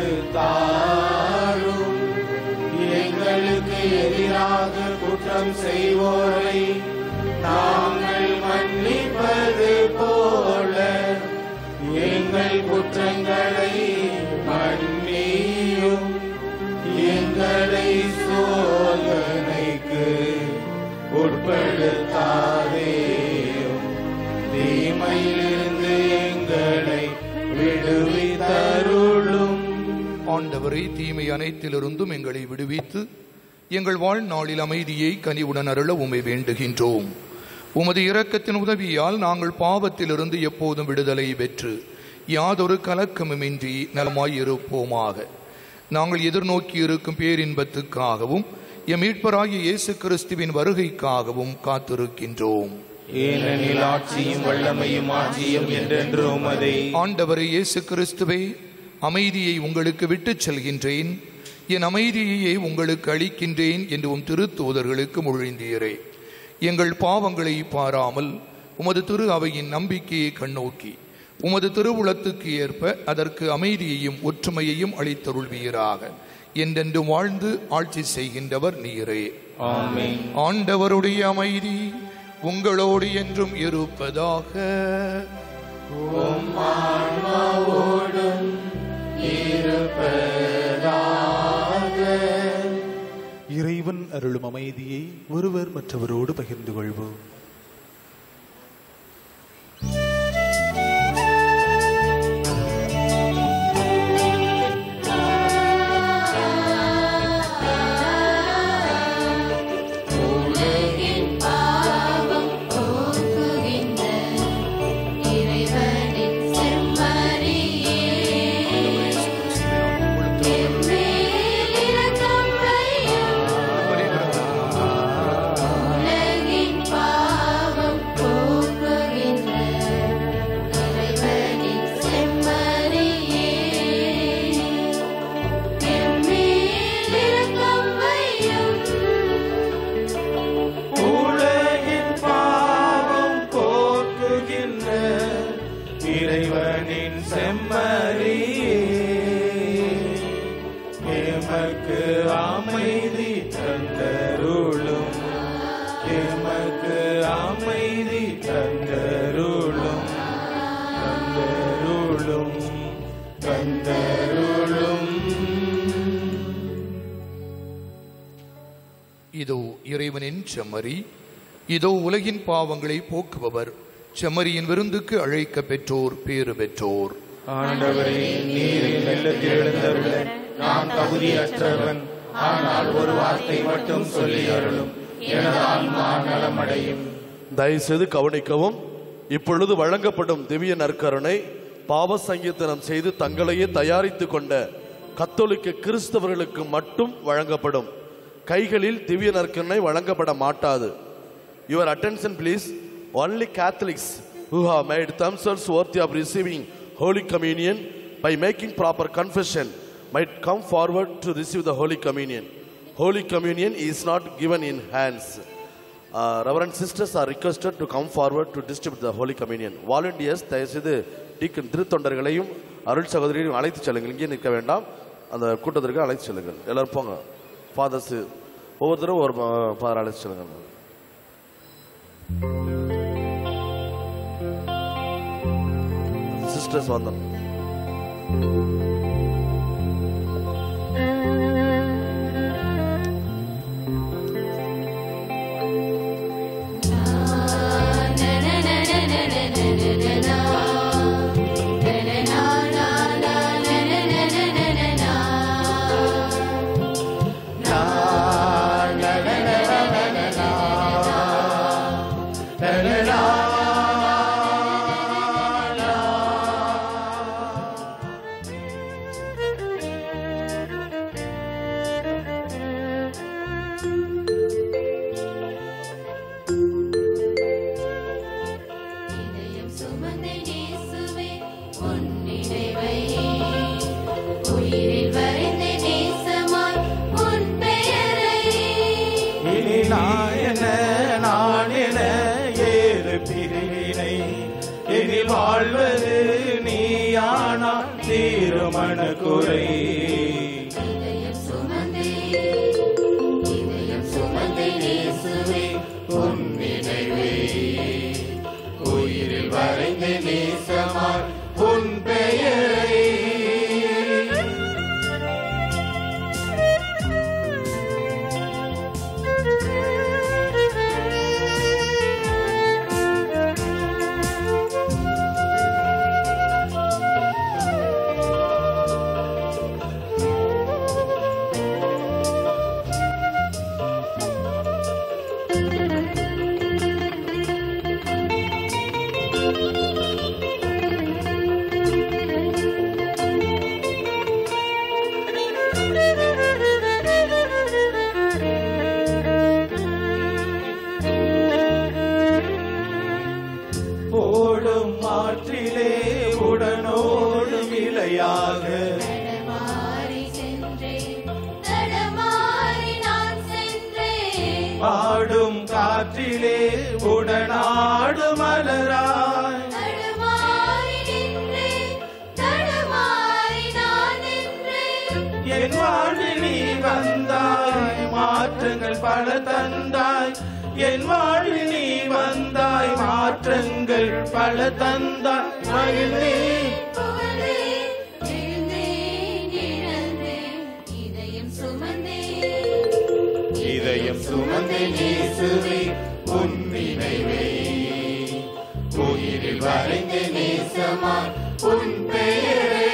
தாரும் எங்களுக்கு எதிராக குற்றம் செய்வோரை நாங்கள் மன்னிப்பது போல எங்கள் குற்றங்களை மன்னியும் எங்களை சோதனைக்கு உட்படுத்தாதேயும் தீமையிலிருந்து எங்களை விடுவித்தருளும் ஆண்டவரை தீமை அனைத்திலிருந்தும் எங்களை விடுவித்து எங்கள் வாழ்நாளில் அமைதியை கனிவுடன் அருள உமை வேண்டுகின்றோம் உமது இரக்கத்தின் உதவியால் நாங்கள் பாவத்திலிருந்து எப்போதும் விடுதலை பெற்று யாதொரு கலக்கமுமின்றி நலமாய் இருப்போமாக நாங்கள் எதிர்நோக்கி இருக்கும் பேரின்பத்துக்காகவும் எம் மீட்பராகிய இயேசு கிறிஸ்துவின் வருகைக்காகவும் காத்திருக்கின்றோம் ஏனெனில் ஆட்சியும் வல்லமையும் ஆட்சியும் என்றென்று உமதே ஆண்டவரே இயேசு கிறிஸ்துவே அமைதியை உங்களுக்கு விட்டுச் செல்கின்றேன் என் அமைதியையே உங்களுக்கு அளிக்கின்றேன் என்று உம் திருத்தூதர்களுக்கு மொழிந்தீரே எங்கள் பாவங்களை பாராமல் உமது திரு அவையின் நம்பிக்கையை கண்ணோக்கி உமது திருவுளத்துக்கு ஏற்ப அதற்கு அமைதியையும் ஒற்றுமையையும் அளித்தருள்வீராக என்றென்று வாழ்ந்து ஆட்சி செய்கின்றவர் நீரே ஆமென். ஆண்டவருடைய அமைதி உங்களோடு என்றும் இருப்பதாக உம் ஆன்மாவோடும் இருப்பதாக இறைவன் அருளும் அமைதியை ஒருவர் மற்றவரோடு பகிர்ந்து கொள்வோம் உலகின் பாவம் போக்குகின்ற இறைவனின் செம்மறியே எம்மேல் இரக்கம் வையும் உலகின் பாவம் போக்குகின்ற இறைவனின் செம்மறியே எம்மேல் இரக்கம் வையும் உலகின் பாவம் போக்குகின்ற இறைவனின் செம்மறியே எமக்கு அமைதி தந்தருளும் எமக்கு அமைதி தந்தருளும் தந்தருளும் தந்தருளும் இதோ இறைவனின் செம்மறி இதோ உலகின் பாவங்களை போக்குபவர் செம்மறியின் விருந்துக்கு அழைக்க பெற்றோர் பேறு பெற்றோர் ஆண்டவரே நீரின் வெள்ளத்தில் எழுந்தருள நான் தகுதியற்றவன் ஆனால் ஒரு வார்த்தை மட்டும் சொல்லி அருளும் எனது ஆன்மா நலமடையும் தயவுசெய்து கவனிக்கவும் இப்பொழுது வழங்கப்படும் திவ்ய நற்கருணை பாவ சங்கீர்த்தனம் செய்து தங்களையே தயாரித்துக் கொண்ட கத்தோலிக்க கிறிஸ்தவர்களுக்கு மட்டும் வழங்கப்படும் கைகளில் திவ்ய நற்கருணை வழங்கப்பட மாட்டாது your attention please only Catholics who have made themselves worthy of receiving holy communion by making proper confession might come forward to receive the holy communion holy communion is not given in hands Uh, Reverend sisters are requested to come forward to distribute the Holy Communion. Volunteers, தயவுசெய்து deacon திருத்தொண்டர்களையும் அருள் சகோதரியையும் அழைத்து செல்லுங்கள் இங்கே நிற்க வேண்டாம் அந்த கூட்டத்திற்கு அழைத்து செல்லுங்கள் எல்லாரும் போங்க ஃபாதர்ஸ் ஒவ்வொருத்தரும் ஒரு ஃபாதர் அழைத்து செல்லுங்கள் சிஸ்டர்ஸ் வந்தோம் இதயம் சுமந்த இயேசுவே, உன் நினைவை உயிரில் வரைந்த நேசமாய் உன் பெயரை இனி நான் என நான் என ஏது பிரிவினை இனி வாழ்வது நீயானா தீருமண குறை இதயம் சுமந்தே இதயம் சுமந்த இயேசுவே, உன் நினைவே உயிரில் வரைந்த நேசமாய் உன் பெயரை உடனாடு மலராய் தடுமாறி நின்றேன் தடுமாறி நான் நின்றேன் என் வாழ்வில் நீ வந்தாய் மாற்றங்கள் பல தந்தாய் என் வாழ்வில் நீ வந்தாய் மாற்றங்கள் பல தந்தாய் மகிழ்ந்தேன் புகழ்ந்தேன் எழுந்தேன் இழந்தேன் இதயம் சுமந்தேன் இதயம் சுமந்தேன் இயேசுவே உன் நினைவை உயிரில் வரைந்த நேசமாய் உன் பெயரை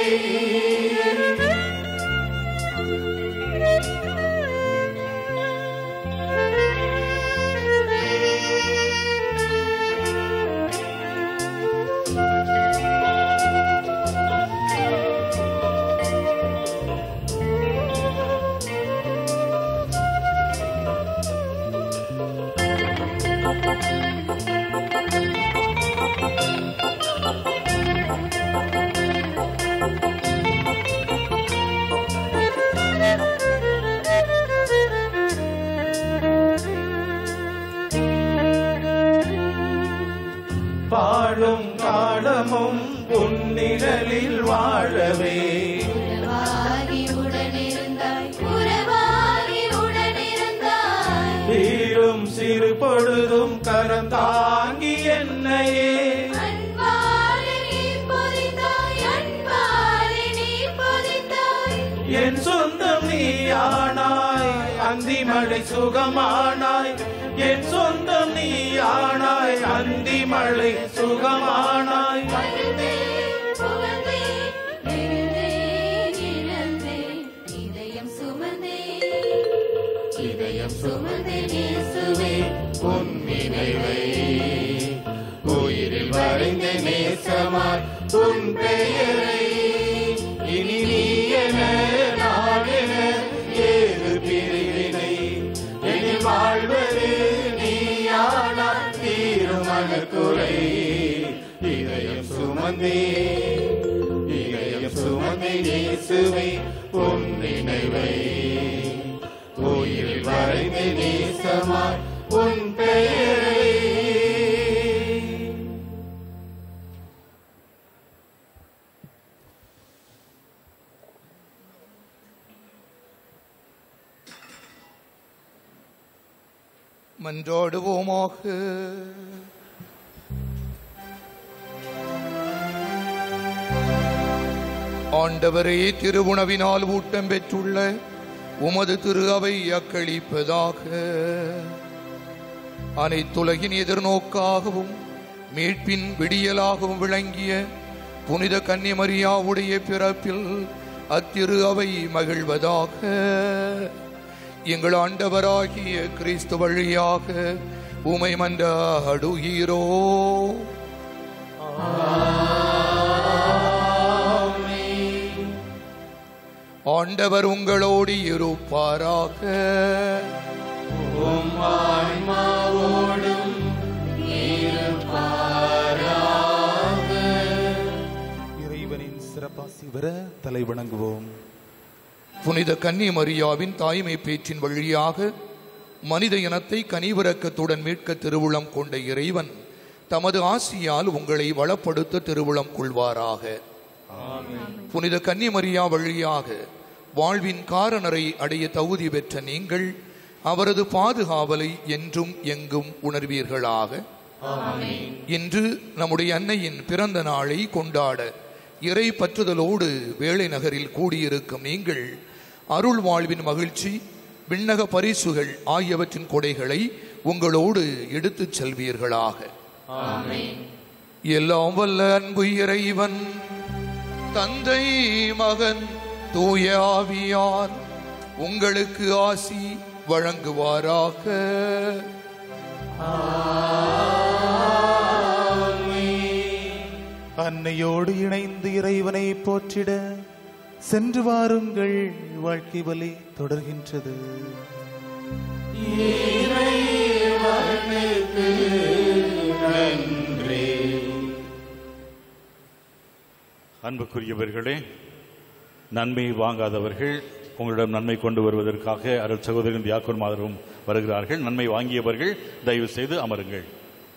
பாழும் காலமும் உன்னிழலில் வாழவே உறவாகி உடனிருந்தாய் உறவாகி உடனிருந்தாய் வீரும் சிறு பொழுதும் கரம் தாங்கி என்னையே அன்பாலே நீ பொதிந்தாய் அன்பாலே நீ பொதிந்தாய் என் சொந்தம் நீயானாய் அந்தி மழை சுகமானாய் என் சொந்தம் நீயானாய் அந்தி மழை சுகமானாய் மகிழ்ந்தேன் புகழ்ந்தேன் எழுந்தேன் இழந்தேன் இதயம் சுமந்தேன் இதயம் சுமந்தேன் இயேசுவே உன் நினைவை உயிரில் வரைந்த நேசமாய் உன் பெயரை இனி நீ என நான் என ஏது பிரிவினை எனில் வாழ்வது நீயானா தீருமன குறை இதயம் சுமந்தே இதயம் சுமந்தே இயேசுவே உன் நினைவை உயிரில் வரைந்த நேசமாய் உன் பெயரை மன்றாடுவோமாக ஆண்டவரே திருவுணவினால் ஊட்டம் பெற்றுள்ள உமது திரு அவை அக்களிப்பதாக அனைத்துலகின் எதிர்நோக்காகவும் மீட்பின் விடியலாகவும் விளங்கிய புனித கன்னிமரியாவுடைய பிறப்பில் அத்திரு அவை மகிழ்வதாக எங்கள் ஆண்டவராகிய கிறிஸ்து வழியாக உமை மன்றாடுகிறோ ஆண்டவர் உங்களோடு இருப்பாராக உம் ஆன்மாவோடும் இருப்பாராக இறைவனின் சிறப்பாசி வர தலை வணங்குவோம் புனித கன்னி மரியாவின் தாய்மை பேச்சின் வழியாக மனித இனத்தை கனிவிரக்கத்துடன் மீட்க திருவுளம் கொண்ட இறைவன் தமது ஆசியால் உங்களை வளப்படுத்த திருவுளம் கொள்வாராக புனித கன்னிமரியா வழியாக வாழ்வின் காரணரை அடைய தகுதி பெற்ற நீங்கள் அவரது பாதுகாவலை என்றும் எங்கும் உணர்வீர்களாக இன்று நம்முடைய அன்னையின் பிறந்த நாளை கொண்டாட இறை பற்றுதலோடு வேளை நகரில் கூடியிருக்கும் நீங்கள் அருள் வாழ்வின் மகிழ்ச்சி விண்ணக பரிசுகள் ஆகியவற்றின் கொடைகளை உங்களோடு எடுத்துச் செல்வீர்களாக எல்லாம் வல்ல அன்பு இறைவன் தந்தை மகன் தூய ஆவியார் உங்களுக்கு ஆசி வழங்குவாராக அன்னையோடு இணைந்து இறைவனை போற்றிட சென்று வாருங்கள் வாழ்க்கை வலி தொடர்கின்றது இறைவனுக்கு நன்றி அன்புக்குரியவர்களே நன்மை வாங்காதவர்கள் உங்களிடம் நன்மை கொண்டு வருவதற்காக அருள் சகோதரன் தியாக்கோன் மாதரும் வருகிறார்கள் நன்மை வாங்கியவர்கள் தயவு செய்து அமருங்கள்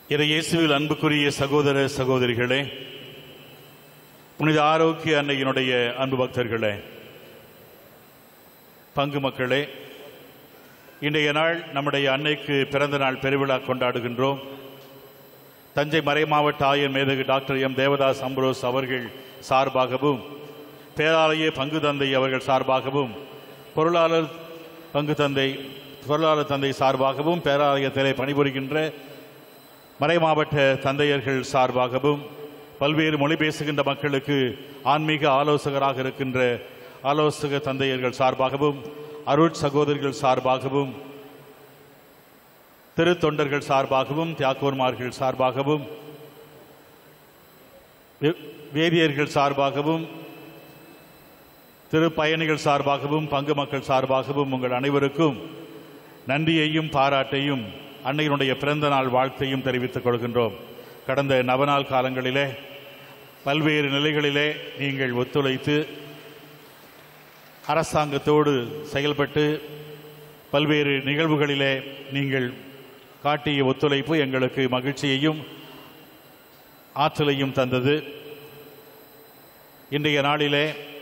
இயேசுவில் அன்புக்குரிய சகோதர சகோதரிகளே புனித ஆரோக்கிய அன்னையினுடைய அன்பு பக்தர்களே பங்கு மக்களே இன்றைய நாள் நம்முடைய அன்னைக்கு பிறந்த நாள் பெருவிழா கொண்டாடுகின்றோம் தஞ்சை மறை மாவட்ட ஆயர் மேதகு டாக்டர் எம் தேவதாஸ் அம்ரோஸ் அவர்கள் சார்பாகவும் பேராலய பங்கு தந்தை அவர்கள் சார்பாகவும் பொருளாளர் பங்கு தந்தை பொருளாளர் தந்தை சார்பாகவும் பேராலயத்திலே பணிபுரிகின்ற மறை மாவட்ட தந்தையர்கள் சார்பாகவும் பல்வேறு மொழி பேசுகின்ற மக்களுக்கு ஆன்மீக ஆலோசகராக இருக்கின்ற ஆலோசக தந்தையர்கள் சார்பாகவும் அருட் சகோதரிகள் சார்பாகவும் திருத்தொண்டர்கள் சார்பாகவும் தியாகோர்மார்கள் சார்பாகவும் வே- வேதியர்கள் சார்பாகவும் திருப்பயணிகள் சார்பாகவும் பங்கு மக்கள் சார்பாகவும் உங்கள் அனைவருக்கும் நன்றியையும் பாராட்டையும் அன்னையினுடைய பிறந்த நாள் வாழ்த்தையும் தெரிவித்துக் கொள்கின்றோம் கடந்த நவநாள் காலங்களிலே பல்வேறு நிலைகளிலே நீங்கள் ஒத்துழைத்து அரசாங்கத்தோடு செயல்பட்டு பல்வேறு நிகழ்வுகளிலே நீங்கள் காட்டிய ஒத்துழைப்பு எங்களுக்கு மகிழ்ச்சியையும் ஆற்றலையும் தந்தது இன்றைய நாளிலே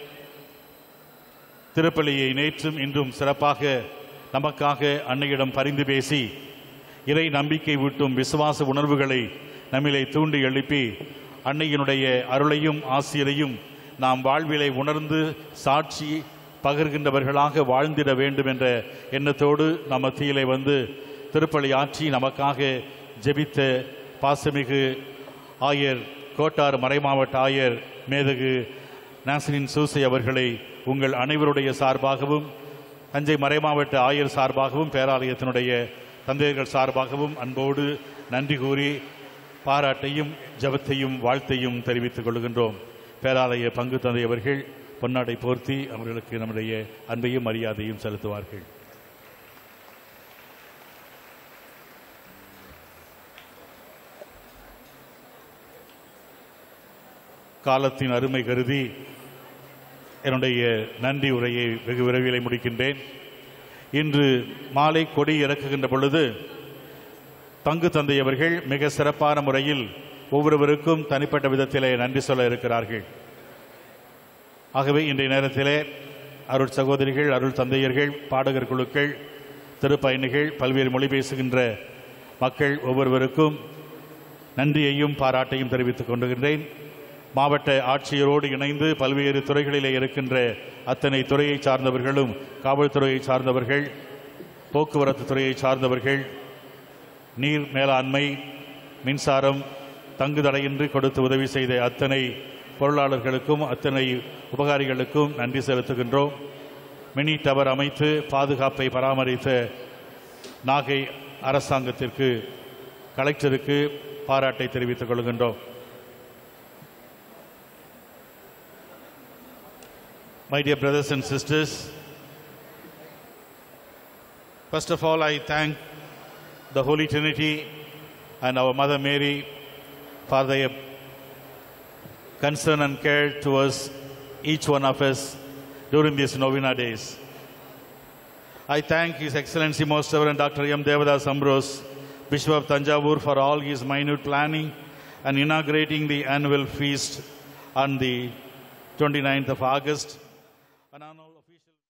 திருப்பலியை நேற்றும் இன்றும் சிறப்பாக நமக்காக அன்னையிடம் பரிந்து பேசி இறை நம்பிக்கை ஊட்டும் விசுவாச உணர்வுகளை நம்மிலே தூண்டி எழுப்பி அன்னையினுடைய அருளையும் ஆசிரியரையும் நாம் வாழ்விலை உணர்ந்து சாட்சி பகிர்கின்றவர்களாக வாழ்ந்திட வேண்டும் என்ற எண்ணத்தோடு நம்ம மத்தியிலே வந்து திருப்பலி ஆற்றி நமக்காக ஜெபித்த பாசமிகு ஆயர் கோட்டார் மறைமாவட்ட ஆயர் மேதகு நாசரின் சூசை அவர்களை உங்கள் அனைவருடைய சார்பாகவும் தஞ்சை மறைமாவட்ட ஆயர் சார்பாகவும் பேராலயத்தினுடைய தந்தையர்கள் சார்பாகவும் அன்போடு நன்றி கூறி பாராட்டையும் ஜபத்தையும் வாழ்த்தையும் தெரிவித்துக் கொள்கின்றோம் பேராலய பங்கு தந்தை அவர்கள் பொன்னாடை போர்த்தி அவர்களுக்கு நம்முடைய அன்பையும் மரியாதையும் செலுத்துவார்கள் காலத்தின் அருமை கருதி என்னுடைய நன்றி உரையை வெகு விரைவிலே முடிக்கின்றேன் இன்று மாலை கொடி இறக்குகின்ற பொழுது பங்கு தந்தை அவர்கள் மிக சிறப்பான முறையில் ஒவ்வொருவருக்கும் தனிப்பட்ட விதத்திலே நன்றி சொல்ல இருக்கிறார்கள் ஆகவே இன்றைய நேரத்திலே அருள் சகோதரிகள் அருள் தந்தையர்கள் பாடகர் குழுக்கள் திருப்பயணிகள் பல்வேறு மொழி பேசுகின்ற மக்கள் ஒவ்வொருவருக்கும் நன்றியையும் பாராட்டையும் தெரிவித்துக் கொண்டுகின்றேன் மாவட்ட ஆட்சியரோடு இணைந்து பல்வேறு துறைகளிலே இருக்கின்ற அத்தனை துறையை சார்ந்தவர்களும் காவல்துறையை சார்ந்தவர்கள் போக்குவரத்து துறையை சார்ந்தவர்கள் நீர் மேலாண்மை மின்சாரம் தங்குதடையின்றி கொடுத்து உதவி செய்த அத்தனை பொருளாளர்களுக்கும் அத்தனை உபகாரிகளுக்கும் நன்றி செலுத்துகின்றோம் மினி டவர் அமைத்து பாதுகாப்பை பராமரித்த நாகை அரசாங்கத்திற்கு கலெக்டருக்கு பாராட்டை தெரிவித்துக் கொள்கின்றோம் My dear brothers and sisters, first of all, I thank the Holy Trinity and our Mother Mary for their concern and care towards each one of us during these novena days. I thank His Excellency Most Reverend Dr. M. Devadas Ambrose, Bishop of Tanjavur, for all his minute planning and inaugurating the annual feast on the 29th of August. An annual official